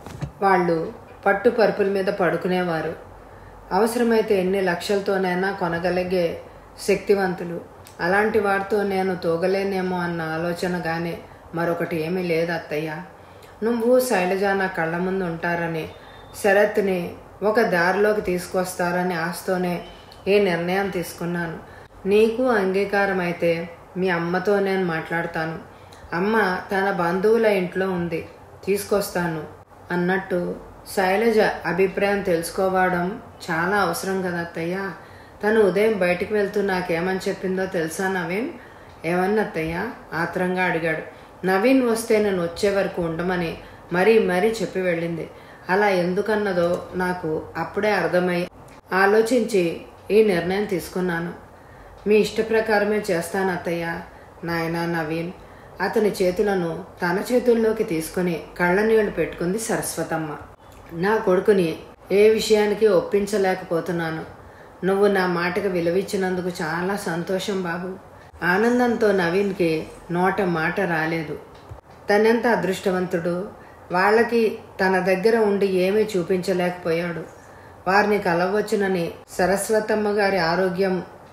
వాళ్ళు పట్టు పరుపుల మీద పడుకునేవారు అవసరమైతే ఎన్ని లక్షలతోనైనా కొనగలిగే శక్తివంతులు అలాంటి వారితో నేను తోగలేనేమో అన్న ఆలోచన కానీ మరొకటి ఏమీ లేదు అత్తయ్య నువ్వు శైలజ నా కళ్ళ ముందు ఉంటారని శరత్ని ఒక దారిలోకి తీసుకొస్తారని ఆశతోనే ఏ నిర్ణయం తీసుకున్నాను నీకు అంగీకారం అయితే మీ అమ్మతో నేను మాట్లాడతాను అమ్మ తన బంధువుల ఇంట్లో ఉంది తీసుకొస్తాను అన్నట్టు శైలజ అభిప్రాయం తెలుసుకోవడం చాలా అవసరం కదా అత్తయ్య తను ఉదయం బయటికి వెళ్తూ నాకేమని చెప్పిందో తెలుసా నవీన్ ఏమన్నా అత్తయ్య ఆత్రంగా అడిగాడు నవీన్ వస్తే నేను వచ్చే వరకు ఉండమని మరీ మరీ చెప్పి వెళ్ళింది అలా ఎందుకన్నదో నాకు అప్పుడే అర్థమై ఆలోచించి ఈ నిర్ణయం తీసుకున్నాను మీ ఇష్ట ప్రకారమే చేస్తాను అత్తయ్య నాయనా నవీన్ అతని చేతులను తన చేతుల్లోకి తీసుకుని కళ్ళ నీళ్లు పెట్టుకుంది సరస్వతమ్మ నా కొడుకుని ఏ విషయానికి ఒప్పించలేకపోతున్నాను నువ్వు నా మాటకు విలువిచ్చినందుకు చాలా సంతోషం బాబు ఆనందంతో నవీన్కి నోట మాట రాలేదు తనెంత అదృష్టవంతుడు వాళ్ళకి తన దగ్గర ఉండి ఏమీ చూపించలేకపోయాడు వారిని కలవచ్చునని సరస్వతమ్మ గారి ఆరోగ్యం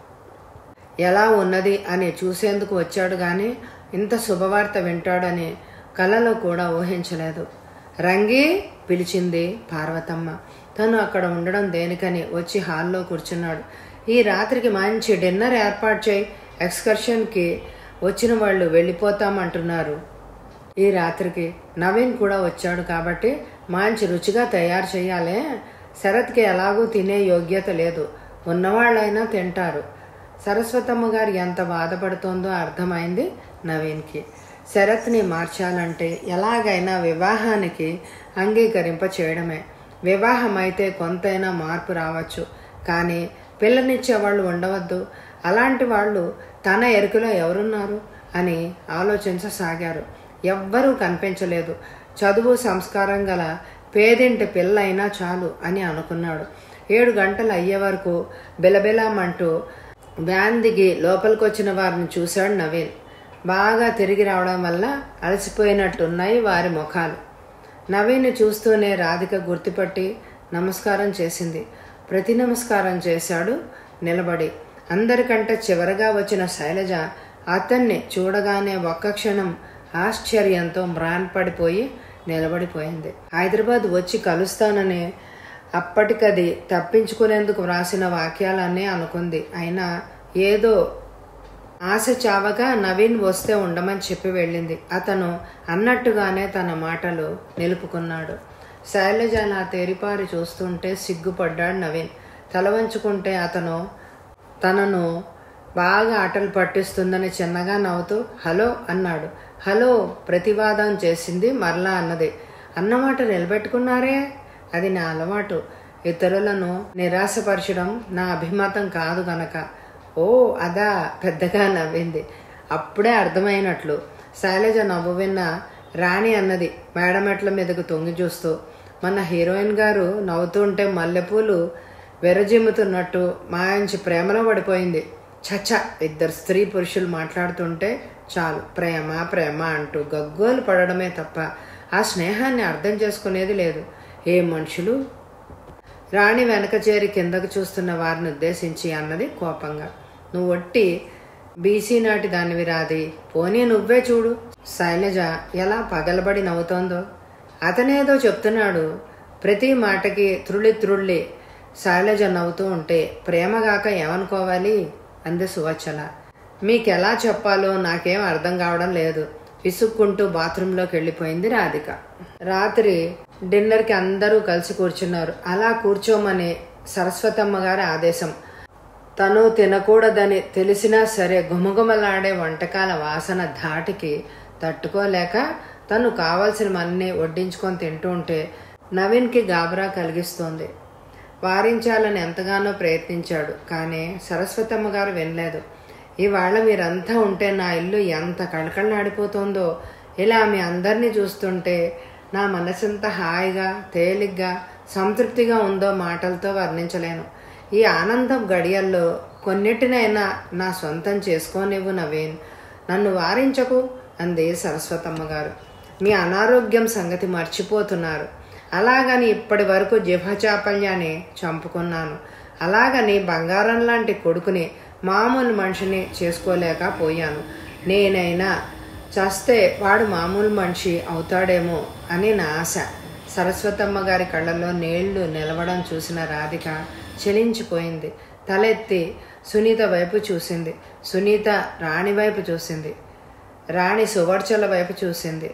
ఎలా ఉన్నది అని చూసేందుకు వచ్చాడు కానీ ఇంత శుభవార్త వింటాడని కలలో కూడా ఊహించలేదు రంగి పిలిచింది పార్వతమ్మ తను అక్కడ ఉండడం దేనికని వచ్చి హాల్లో కూర్చున్నాడు ఈ రాత్రికి మంచి డిన్నర్ ఏర్పాటు చేయి ఎక్స్కర్షన్కి వచ్చిన వాళ్ళు వెళ్ళిపోతామంటున్నారు ఈ రాత్రికి నవీన్ కూడా వచ్చాడు కాబట్టి మంచి రుచిగా తయారు చేయాలే శరత్కి ఎలాగూ తినే యోగ్యత లేదు ఉన్నవాళ్ళైనా తింటారు సరస్వతమ్మ గారు ఎంత బాధపడుతోందో అర్థమైంది నవీన్కి శరత్ని మార్చాలంటే ఎలాగైనా వివాహానికి అంగీకరింప చేయడమే వివాహం అయితే కొంతైనా మార్పు రావచ్చు కానీ పిల్లనిచ్చే వాళ్ళు ఉండవద్దు అలాంటి వాళ్ళు తన ఎరుకలో ఎవరున్నారు అని ఆలోచించసాగారు ఎవ్వరూ కనిపించలేదు చదువు సంస్కారం గల పేదింటి పిల్లైనా చాలు అని అనుకున్నాడు ఏడు గంటలు అయ్యే వరకు బిలబిలామంటూ వ్యాన్ దిగి లోపలికొచ్చిన వారిని చూశాడు నవీన్ బాగా తిరిగి రావడం వల్ల అలసిపోయినట్టున్నాయి వారి ముఖాలు నవీన్ చూస్తూనే రాధిక గుర్తుపట్టి నమస్కారం చేసింది ప్రతి నమస్కారం చేశాడు నిలబడి అందరికంటే చివరగా వచ్చిన శైలజ అతన్ని చూడగానే ఒక్క క్షణం ఆశ్చర్యంతో మ్రాన్పడిపోయి నిలబడిపోయింది హైదరాబాద్ వచ్చి కలుస్తానని అప్పటికది తప్పించుకునేందుకు వ్రాసిన వాక్యాలన్నీ అనుకుంది అయినా ఏదో ఆశ చావగా నవీన్ వస్తే ఉండమని చెప్పి వెళ్ళింది అతను అన్నట్టుగానే తన మాటలు నిలుపుకున్నాడు శైలజ నా తేరిపారి చూస్తుంటే సిగ్గుపడ్డాడు నవీన్ తల వంచుకుంటే అతను తనను బాగా ఆటలు పట్టిస్తుందని చిన్నగా నవ్వుతూ హలో అన్నాడు హలో ప్రతివాదం చేసింది మరలా అన్నది అన్నమాట నిలబెట్టుకున్నారే అది నా అలవాటు ఇతరులను నిరాశపరచడం నా అభిమతం కాదు గనక ఓ అదా పెద్దగా నవ్వింది అప్పుడే అర్థమైనట్లు శైలజ నవ్వు విన్న రాణి అన్నది మేడమెట్ల మీదకు తొంగి చూస్తూ మన హీరోయిన్ గారు నవ్వుతుంటే మల్లెపూలు వెరజిమ్ముతున్నట్టు మాయించి ప్రేమలో పడిపోయింది చచ్చ ఇద్దరు స్త్రీ పురుషులు మాట్లాడుతుంటే చాలు ప్రేమ ప్రేమ అంటూ గగ్గోలు పడడమే తప్ప ఆ స్నేహాన్ని అర్థం చేసుకునేది లేదు ఏ మనుషులు రాణి వెనక చేరి కిందకు చూస్తున్న వారిని ఉద్దేశించి అన్నది కోపంగా నువ్వు ఒట్టి బీసీ నాటి దానివి రాది పోనీ నువ్వే చూడు శైలజ ఎలా పగలబడి నవ్వుతోందో అతనేదో చెప్తున్నాడు ప్రతి మాటకి త్రుళ్ళి త్రుళ్ళి శైలజ నవ్వుతూ ఉంటే ప్రేమగాక ఏమనుకోవాలి అంది సువచ్చల మీకెలా చెప్పాలో నాకేం అర్థం కావడం లేదు విసుక్కుంటూ బాత్రూంలోకి వెళ్ళిపోయింది రాధిక రాత్రి డిన్నర్కి అందరూ కలిసి కూర్చున్నారు అలా కూర్చోమని సరస్వతమ్మ గారి ఆదేశం తను తినకూడదని తెలిసినా సరే గుమగుమలాడే వంటకాల వాసన ధాటికి తట్టుకోలేక తను కావాల్సినవన్నీ వడ్డించుకొని తింటూ ఉంటే నవీన్కి గాబరా కలిగిస్తోంది వారించాలని ఎంతగానో ప్రయత్నించాడు కానీ సరస్వతమ్మ గారు వినలేదు ఇవాళ మీరంతా ఉంటే నా ఇల్లు ఎంత కళకళలాడిపోతుందో ఇలా మీ అందరినీ చూస్తుంటే నా మనసంత హాయిగా తేలిగ్గా సంతృప్తిగా ఉందో మాటలతో వర్ణించలేను ఈ ఆనందం గడియల్లో కొన్నిటినైనా నా సొంతం చేసుకోనివ్వు నవీన్ నన్ను వారించకు అంది సరస్వతమ్మ గారు మీ అనారోగ్యం సంగతి మర్చిపోతున్నారు అలాగని ఇప్పటి వరకు జిభచాపల్యాన్ని చంపుకున్నాను అలాగని బంగారం లాంటి కొడుకుని మామూలు మనిషిని చేసుకోలేకపోయాను నేనైనా చస్తే వాడు మామూలు మనిషి అవుతాడేమో అని నా ఆశ సరస్వతమ్మ గారి కళ్ళల్లో నీళ్లు నిలవడం చూసిన రాధిక చెలించిపోయింది తలెత్తి సునీత వైపు చూసింది సునీత రాణి వైపు చూసింది రాణి సువర్చల వైపు చూసింది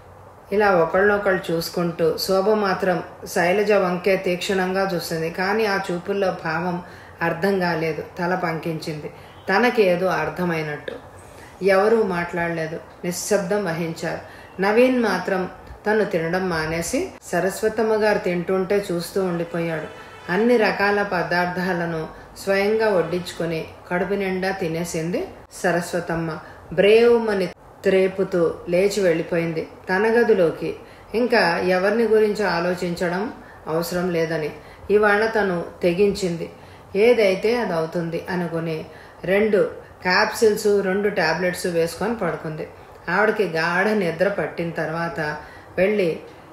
ఇలా ఒకళ్ళనొకళ్ళు చూసుకుంటూ శోభ మాత్రం శైలజ వంకే తీక్షణంగా చూసింది కానీ ఆ చూపుల్లో భావం అర్థం కాలేదు తల పంకించింది తనకి ఏదో అర్థమైనట్టు ఎవరూ మాట్లాడలేదు నిశ్శబ్దం వహించారు నవీన్ మాత్రం తను తినడం మానేసి సరస్వతమ్మ గారు తింటుంటే చూస్తూ ఉండిపోయాడు అన్ని రకాల పదార్థాలను స్వయంగా వడ్డించుకొని కడుపు నిండా తినేసింది సరస్వతమ్మ బ్రేవుమని త్రేపుతూ లేచి వెళ్ళిపోయింది తన గదిలోకి ఇంకా ఎవరిని గురించి ఆలోచించడం అవసరం లేదని ఇవాళ తను తెగించింది ఏదైతే అది అవుతుంది అనుకుని రెండు క్యాప్సిల్స్ రెండు టాబ్లెట్స్ వేసుకొని పడుకుంది ఆవిడకి గాఢ నిద్ర పట్టిన తర్వాత వెళ్ళి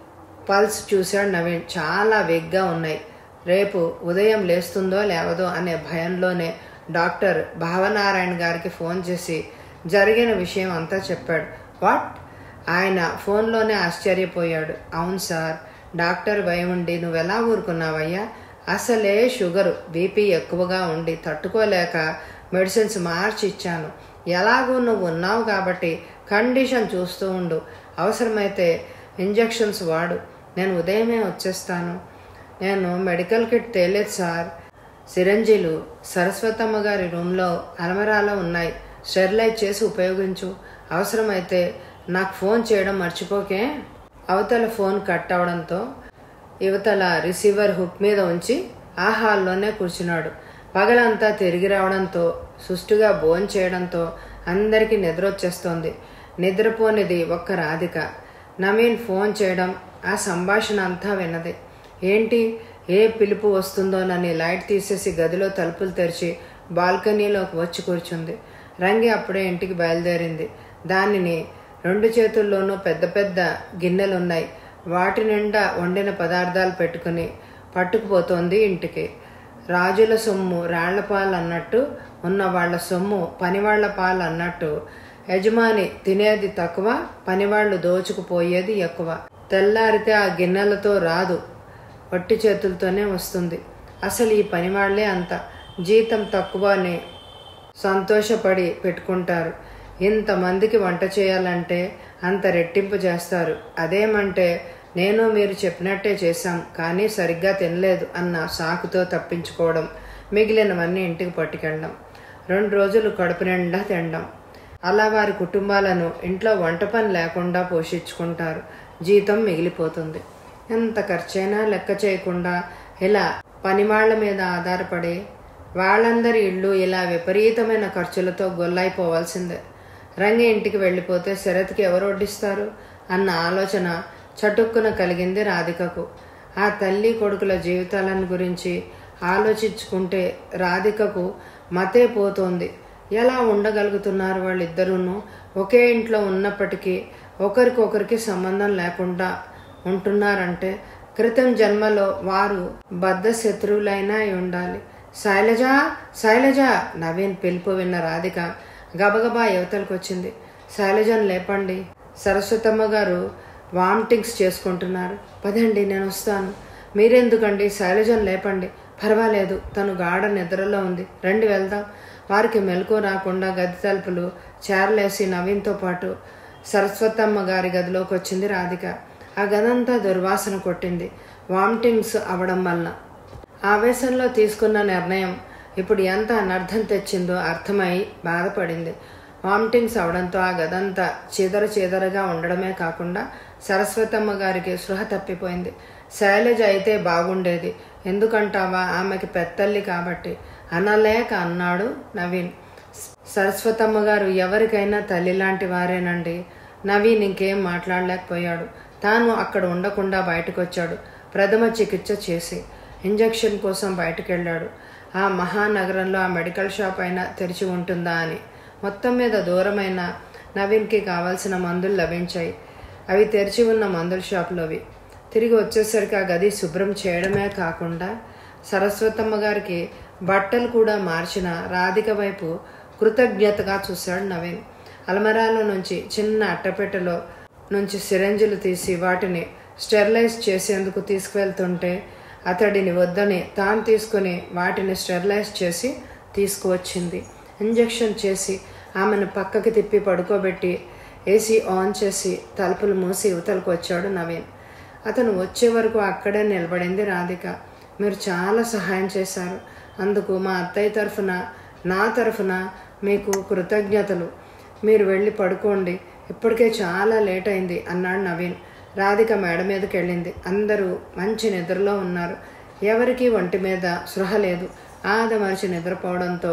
పల్స్ చూశాడు నవీన్ చాలా వెగ్గా ఉన్నాయి రేపు ఉదయం లేస్తుందో లేవదో అనే భయంలోనే డాక్టర్ భావనారాయణ గారికి ఫోన్ చేసి జరిగిన విషయం అంతా చెప్పాడు వాట్ ఆయన ఫోన్లోనే ఆశ్చర్యపోయాడు అవును సార్ డాక్టర్ భయం ఉండి నువ్వెలా ఊరుకున్నావయ్యా అసలే షుగరు బీపీ ఎక్కువగా ఉండి తట్టుకోలేక మెడిసిన్స్ మార్చి ఇచ్చాను ఎలాగూ నువ్వు ఉన్నావు కాబట్టి కండిషన్ చూస్తూ ఉండు అవసరమైతే ఇంజెక్షన్స్ వాడు నేను ఉదయమే వచ్చేస్తాను నేను మెడికల్ కిట్ తేలేదు సార్ సిరంజీలు సరస్వతమ్మ గారి రూమ్లో అలమరాలో ఉన్నాయి స్టెరిలైజ్ చేసి ఉపయోగించు అవసరమైతే నాకు ఫోన్ చేయడం మర్చిపోకే అవతల ఫోన్ కట్ అవడంతో యువతల రిసీవర్ హుక్ మీద ఉంచి ఆ హాల్లోనే కూర్చున్నాడు పగలంతా తిరిగి రావడంతో సుష్టుగా భోన్ చేయడంతో అందరికీ నిద్ర వచ్చేస్తోంది నిద్రపోనిది ఒక్క రాధిక నవీన్ ఫోన్ చేయడం ఆ సంభాషణ అంతా విన్నది ఏంటి ఏ పిలుపు వస్తుందోనని లైట్ తీసేసి గదిలో తలుపులు తెరిచి బాల్కనీలోకి వచ్చి కూర్చుంది రంగి అప్పుడే ఇంటికి బయలుదేరింది దానిని రెండు చేతుల్లోనూ పెద్ద పెద్ద గిన్నెలున్నాయి వాటి నిండా వండిన పదార్థాలు పెట్టుకుని పట్టుకుపోతోంది ఇంటికి రాజుల సొమ్ము రాళ్ల పాలు అన్నట్టు ఉన్న వాళ్ళ సొమ్ము పనివాళ్ల పాలు అన్నట్టు యజమాని తినేది తక్కువ పనివాళ్లు దోచుకుపోయేది ఎక్కువ తెల్లారితే ఆ గిన్నెలతో రాదు వట్టి చేతులతోనే వస్తుంది అసలు ఈ పనివాళ్లే అంత జీతం తక్కువ అని సంతోషపడి పెట్టుకుంటారు ఇంతమందికి వంట చేయాలంటే అంత రెట్టింపు చేస్తారు అదేమంటే నేను మీరు చెప్పినట్టే చేశాం కానీ సరిగ్గా తినలేదు అన్న సాకుతో తప్పించుకోవడం మిగిలినవన్నీ ఇంటికి పట్టుకెళ్ళడం రెండు రోజులు కడుపు నిండా తినడం అలా వారి కుటుంబాలను ఇంట్లో వంట పని లేకుండా పోషించుకుంటారు జీతం మిగిలిపోతుంది ఎంత ఖర్చైనా లెక్క చేయకుండా ఇలా పనివాళ్ల మీద ఆధారపడి వాళ్ళందరి ఇళ్ళు ఇలా విపరీతమైన ఖర్చులతో గొల్లైపోవాల్సిందే రంగి ఇంటికి వెళ్ళిపోతే శరత్కి ఎవరు వడ్డిస్తారు అన్న ఆలోచన చటుక్కున కలిగింది రాధికకు ఆ తల్లి కొడుకుల జీవితాలను గురించి ఆలోచించుకుంటే రాధికకు మతే పోతోంది ఎలా ఉండగలుగుతున్నారు వాళ్ళిద్దరూను ఒకే ఇంట్లో ఉన్నప్పటికీ ఒకరికొకరికి సంబంధం లేకుండా ఉంటున్నారంటే క్రితం జన్మలో వారు బద్ధ శత్రువులైనా అయి ఉండాలి శైలజ శైలజ నవీన్ పిలుపు విన్న రాధిక గబగబా యువతలకు వచ్చింది శైలజను లేపండి సరస్వతమ్మ గారు వామిటింగ్స్ చేసుకుంటున్నారు పదండి నేను వస్తాను మీరెందుకండి శైలజను లేపండి పర్వాలేదు తను గాఢ నిద్రలో ఉంది రండి వెళ్దాం వారికి మెలకు రాకుండా గది తలుపులు చేరలేసి నవీన్తో పాటు సరస్వతమ్మ గారి గదిలోకి వచ్చింది రాధిక ఆ గదంతా దుర్వాసన కొట్టింది వామిటింగ్స్ అవడం వలన ఆవేశంలో తీసుకున్న నిర్ణయం ఇప్పుడు ఎంత అనర్థం తెచ్చిందో అర్థమై బాధపడింది వామిటింగ్స్ అవడంతో ఆ గదంతా చీదర చీదరగా ఉండడమే కాకుండా సరస్వతమ్మ గారికి సృహ తప్పిపోయింది శైలజ అయితే బాగుండేది ఎందుకంటావా ఆమెకి పెత్తల్లి కాబట్టి అనలేక అన్నాడు నవీన్ సరస్వతమ్మ గారు ఎవరికైనా తల్లి లాంటి వారేనండి నవీన్ ఇంకేం మాట్లాడలేకపోయాడు తాను అక్కడ ఉండకుండా బయటకు వచ్చాడు ప్రథమ చికిత్స చేసి ఇంజెక్షన్ కోసం బయటకు వెళ్ళాడు ఆ మహానగరంలో ఆ మెడికల్ షాప్ అయినా తెరిచి ఉంటుందా అని మొత్తం మీద దూరమైన నవీన్కి కావాల్సిన మందులు లభించాయి అవి తెరిచి ఉన్న మందుల షాపులోవి తిరిగి వచ్చేసరికి ఆ గది శుభ్రం చేయడమే కాకుండా సరస్వతమ్మ గారికి బట్టలు కూడా మార్చిన రాధిక వైపు కృతజ్ఞతగా చూశాడు నవీన్ అలమరాలో నుంచి చిన్న అట్టపెట్టెలో నుంచి సిరంజులు తీసి వాటిని స్టెరిలైజ్ చేసేందుకు తీసుకువెళ్తుంటే అతడిని వద్దని తాను తీసుకుని వాటిని స్టెరిలైజ్ చేసి తీసుకువచ్చింది ఇంజెక్షన్ చేసి ఆమెను పక్కకి తిప్పి పడుకోబెట్టి ఏసీ ఆన్ చేసి తలుపులు మూసి యువతలకు వచ్చాడు నవీన్ అతను వచ్చే వరకు అక్కడే నిలబడింది రాధిక మీరు చాలా సహాయం చేశారు అందుకు మా అత్తయ్య తరఫున నా తరఫున మీకు కృతజ్ఞతలు మీరు వెళ్ళి పడుకోండి ఇప్పటికే చాలా లేట్ అయింది అన్నాడు నవీన్ రాధిక మేడ మీదకి వెళ్ళింది అందరూ మంచి నిద్రలో ఉన్నారు ఎవరికి ఒంటి మీద సృహ లేదు ఆదమరిచి నిద్రపోవడంతో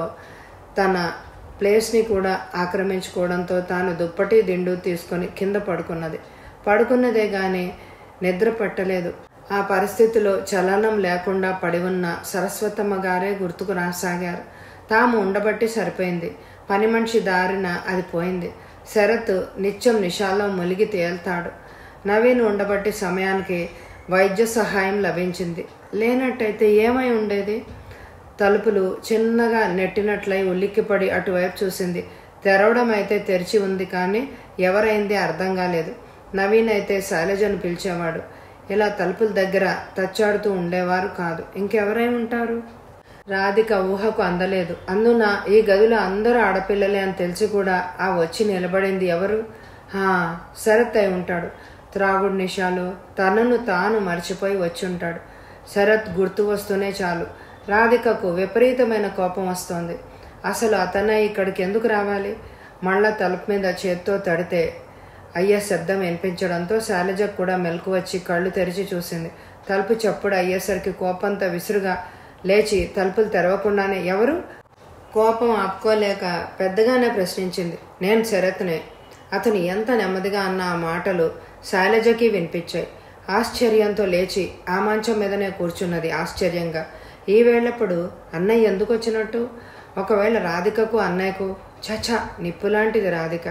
తన ప్లేస్ని కూడా ఆక్రమించుకోవడంతో తాను దుప్పటి దిండు తీసుకొని కింద పడుకున్నది పడుకున్నదే గాని నిద్ర పట్టలేదు ఆ పరిస్థితిలో చలనం లేకుండా పడి ఉన్న సరస్వతమ్మ గారే గుర్తుకు రాసాగారు తాము ఉండబట్టి సరిపోయింది పని మనిషి దారిన అది పోయింది శరత్ నిత్యం నిషాలో ములిగి తేల్తాడు నవీన్ ఉండబట్టి సమయానికి వైద్య సహాయం లభించింది లేనట్టయితే ఏమై ఉండేది తలుపులు చిన్నగా నెట్టినట్లయి ఉలిక్కిపడి అటువైపు చూసింది తెరవడం అయితే తెరిచి ఉంది కానీ ఎవరైంది అర్థం కాలేదు నవీన్ అయితే శైలజను పిలిచేవాడు ఇలా తలుపుల దగ్గర తచ్చాడుతూ ఉండేవారు కాదు ఇంకెవరై ఉంటారు రాధిక ఊహకు అందలేదు అందున ఈ గదిలో అందరూ ఆడపిల్లలే అని తెలిసి కూడా ఆ వచ్చి నిలబడింది ఎవరు హా శరత్ అయి ఉంటాడు త్రాగుడు నిషాలు తనను తాను మర్చిపోయి వచ్చి ఉంటాడు శరత్ గుర్తు వస్తూనే చాలు రాధికకు విపరీతమైన కోపం వస్తోంది అసలు అతనే ఇక్కడికి ఎందుకు రావాలి మళ్ళా తలుపు మీద చేత్తో తడితే అయ్యే శబ్దం వినిపించడంతో శైలజకు కూడా మెలకు వచ్చి కళ్ళు తెరిచి చూసింది తలుపు చప్పుడు అయ్యేసరికి కోపంతో విసురుగా లేచి తలుపులు తెరవకుండానే ఎవరు కోపం ఆపుకోలేక పెద్దగానే ప్రశ్నించింది నేను శరత్నే అతను ఎంత నెమ్మదిగా అన్న ఆ మాటలు శైలజకి వినిపించాయి ఆశ్చర్యంతో లేచి ఆ మంచం మీదనే కూర్చున్నది ఆశ్చర్యంగా ఈ వేళప్పుడు అన్నయ్య ఎందుకు వచ్చినట్టు ఒకవేళ రాధికకు అన్నయ్యకు చచా నిప్పులాంటిది రాధిక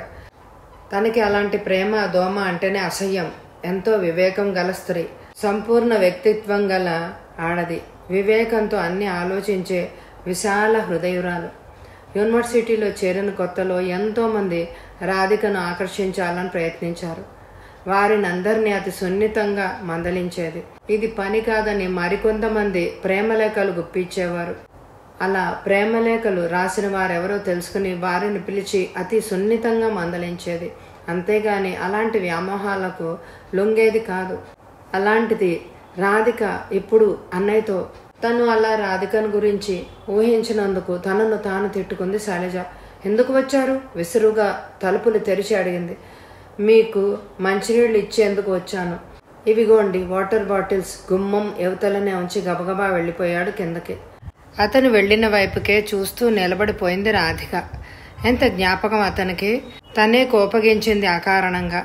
తనకి అలాంటి ప్రేమ దోమ అంటేనే అసహ్యం ఎంతో వివేకం గల స్త్రీ సంపూర్ణ వ్యక్తిత్వం గల ఆడది వివేకంతో అన్ని ఆలోచించే విశాల హృదయురాలు యూనివర్సిటీలో చేరిన కొత్తలో ఎంతోమంది రాధికను ఆకర్షించాలని ప్రయత్నించారు వారిని అందరినీ అతి సున్నితంగా మందలించేది ఇది పని కాదని మరికొంతమంది ప్రేమలేఖలు గుప్పించేవారు అలా ప్రేమలేఖలు రాసిన వారెవరో తెలుసుకుని వారిని పిలిచి అతి సున్నితంగా మందలించేది అంతేగాని అలాంటి వ్యామోహాలకు లొంగేది కాదు అలాంటిది రాధిక ఇప్పుడు అన్నయ్యతో తను అలా రాధికను గురించి ఊహించినందుకు తనను తాను తిట్టుకుంది శైలజ ఎందుకు వచ్చారు విసురుగా తలుపులు తెరిచి అడిగింది మీకు మంచినీళ్ళు ఇచ్చేందుకు వచ్చాను ఇవిగోండి వాటర్ బాటిల్స్ గుమ్మం యువతలనే ఉంచి గబగబా వెళ్ళిపోయాడు కిందకి అతను వెళ్ళిన వైపుకే చూస్తూ నిలబడిపోయింది రాధిక ఎంత జ్ఞాపకం అతనికి తనే కోపగించింది అకారణంగా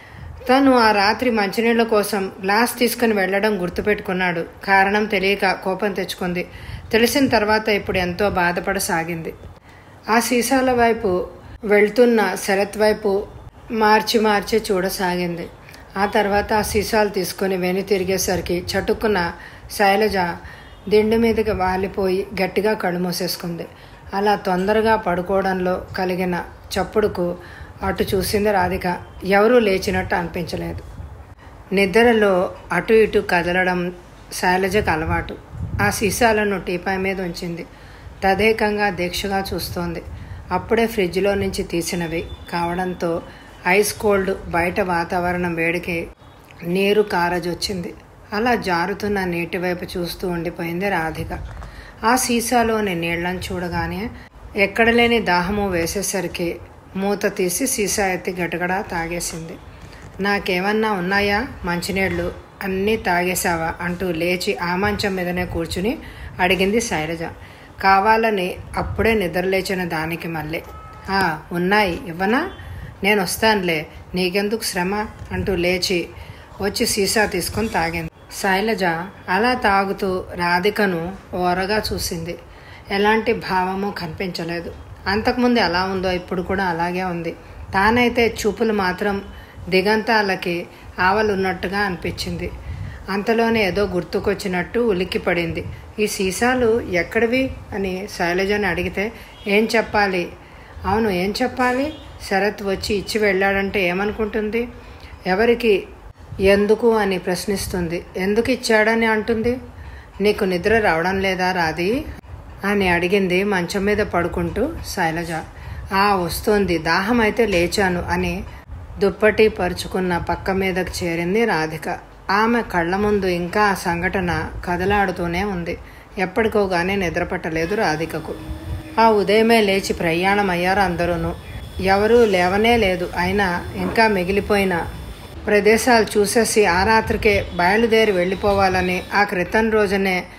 తను ఆ రాత్రి మంచినీళ్ల కోసం గ్లాస్ తీసుకుని వెళ్లడం గుర్తుపెట్టుకున్నాడు కారణం తెలియక కోపం తెచ్చుకుంది తెలిసిన తర్వాత ఇప్పుడు ఎంతో బాధపడసాగింది ఆ సీసాల వైపు వెళ్తున్న శరత్ వైపు మార్చి మార్చి చూడసాగింది ఆ తర్వాత ఆ సీసాలు తీసుకుని వెను తిరిగేసరికి చటుక్కున శైలజ దిండు మీదకి వాలిపోయి గట్టిగా కళ్ళు మూసేసుకుంది అలా తొందరగా పడుకోవడంలో కలిగిన చప్పుడుకు అటు చూసింది రాధిక ఎవరూ లేచినట్టు అనిపించలేదు నిద్రలో అటు ఇటు కదలడం శైలజకు అలవాటు ఆ సీసాలను టీపాయ్ మీద ఉంచింది తదేకంగా దీక్షగా చూస్తోంది అప్పుడే ఫ్రిడ్జ్లో నుంచి తీసినవి కావడంతో ఐస్ కోల్డ్ బయట వాతావరణం వేడికి నీరు కారజొచ్చింది అలా జారుతున్న నీటి వైపు చూస్తూ ఉండిపోయింది రాధిక ఆ సీసాలోని నీళ్లను చూడగానే ఎక్కడ లేని దాహము వేసేసరికి మూత తీసి సీసా ఎత్తి గటగడా తాగేసింది నాకేమన్నా ఉన్నాయా మంచినీళ్ళు అన్నీ తాగేశావా అంటూ లేచి ఆ మంచం మీదనే కూర్చుని అడిగింది శైలజ కావాలని అప్పుడే నిద్రలేచిన దానికి మళ్ళీ "ఆ, ఉన్నాయి ఇవ్వనా నేను వస్తానులే నీకెందుకు శ్రమ అంటూ లేచి వచ్చి సీసా తీసుకొని తాగింది శైలజ అలా తాగుతూ రాధికను ఓరగా చూసింది ఎలాంటి భావము కనిపించలేదు అంతకుముందు ఎలా ఉందో ఇప్పుడు కూడా అలాగే ఉంది తానైతే చూపులు మాత్రం దిగంతాలకి ఆవలున్నట్టుగా అనిపించింది అంతలోనే ఏదో గుర్తుకొచ్చినట్టు ఉలిక్కిపడింది ఈ సీసాలు ఎక్కడివి అని శైలజని అడిగితే ఏం చెప్పాలి అవును ఏం చెప్పాలి శరత్ వచ్చి ఇచ్చి వెళ్ళాడంటే ఏమనుకుంటుంది ఎవరికి ఎందుకు అని ప్రశ్నిస్తుంది ఎందుకు ఇచ్చాడని అంటుంది నీకు నిద్ర రావడం లేదా రాది అని అడిగింది మంచం మీద పడుకుంటూ శైలజ ఆ వస్తోంది దాహం అయితే లేచాను అని దుప్పటి పరుచుకున్న పక్క మీదకు చేరింది రాధిక ఆమె కళ్ళ ముందు ఇంకా ఆ సంఘటన కదలాడుతూనే ఉంది ఎప్పటికోగానే నిద్రపట్టలేదు రాధికకు ఆ ఉదయమే లేచి ప్రయాణం అయ్యారు అందరూను ఎవరూ లేవనే లేదు అయినా ఇంకా మిగిలిపోయిన ప్రదేశాలు చూసేసి ఆ రాత్రికే బయలుదేరి వెళ్ళిపోవాలని ఆ క్రితం రోజునే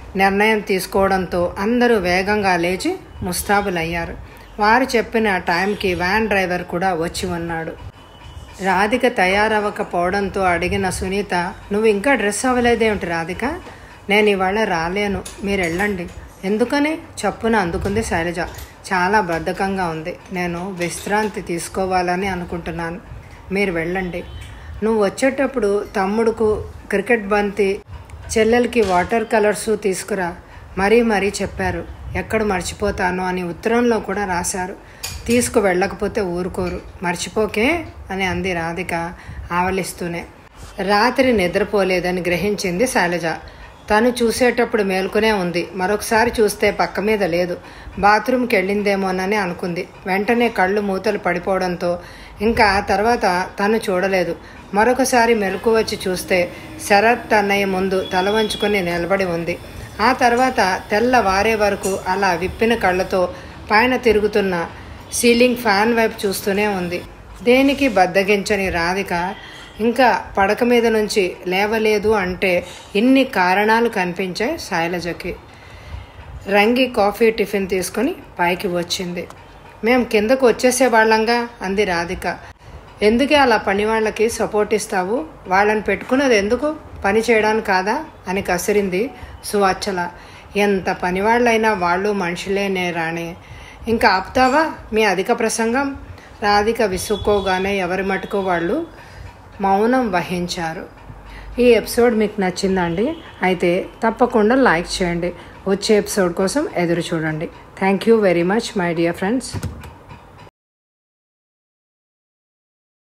నిర్ణయం తీసుకోవడంతో అందరూ వేగంగా లేచి ముస్తాబులయ్యారు వారు చెప్పిన టైంకి వ్యాన్ డ్రైవర్ కూడా వచ్చి ఉన్నాడు రాధిక తయారవ్వకపోవడంతో అడిగిన సునీత నువ్వు ఇంకా డ్రెస్ అవ్వలేదేమిటి రాధిక నేను ఇవాళ రాలేను మీరు వెళ్ళండి ఎందుకని చప్పున అందుకుంది శైలజ చాలా బద్ధకంగా ఉంది నేను విశ్రాంతి తీసుకోవాలని అనుకుంటున్నాను మీరు వెళ్ళండి నువ్వు వచ్చేటప్పుడు తమ్ముడుకు క్రికెట్ బంతి చెల్లెలకి వాటర్ కలర్స్ తీసుకురా మరీ మరీ చెప్పారు ఎక్కడ మర్చిపోతాను అని ఉత్తరంలో కూడా రాశారు తీసుకు వెళ్ళకపోతే ఊరుకోరు మర్చిపోకే అని అంది రాధిక ఆవలిస్తూనే రాత్రి నిద్రపోలేదని గ్రహించింది శైలజ తను చూసేటప్పుడు మేల్కొనే ఉంది మరొకసారి చూస్తే పక్క మీద లేదు బాత్రూమ్కి వెళ్ళిందేమోనని అనుకుంది వెంటనే కళ్ళు మూతలు పడిపోవడంతో ఇంకా ఆ తర్వాత తను చూడలేదు మరొకసారి మెలకు వచ్చి చూస్తే శరత్ అన్నయ్య ముందు తల వంచుకొని నిలబడి ఉంది ఆ తర్వాత తెల్లవారే వరకు అలా విప్పిన కళ్ళతో పైన తిరుగుతున్న సీలింగ్ ఫ్యాన్ వైపు చూస్తూనే ఉంది దేనికి బద్దగించని రాధిక ఇంకా పడక మీద నుంచి లేవలేదు అంటే ఇన్ని కారణాలు కనిపించాయి శైలజకి రంగి కాఫీ టిఫిన్ తీసుకొని పైకి వచ్చింది మేము కిందకు వచ్చేసే వాళ్ళంగా అంది రాధిక ఎందుకే అలా పని వాళ్ళకి సపోర్ట్ ఇస్తావు వాళ్ళని పెట్టుకున్నది ఎందుకు పని చేయడానికి కాదా అని కసిరింది సువాచల ఎంత పనివాళ్ళైనా వాళ్ళు మనుషులేనే రాణి ఇంకా ఆపుతావా మీ అధిక ప్రసంగం రాధిక విసుక్కోగానే ఎవరి మటుకు వాళ్ళు మౌనం వహించారు ఈ ఎపిసోడ్ మీకు నచ్చిందండి అయితే తప్పకుండా లైక్ చేయండి వచ్చే ఎపిసోడ్ కోసం ఎదురు చూడండి thank you very much my dear friends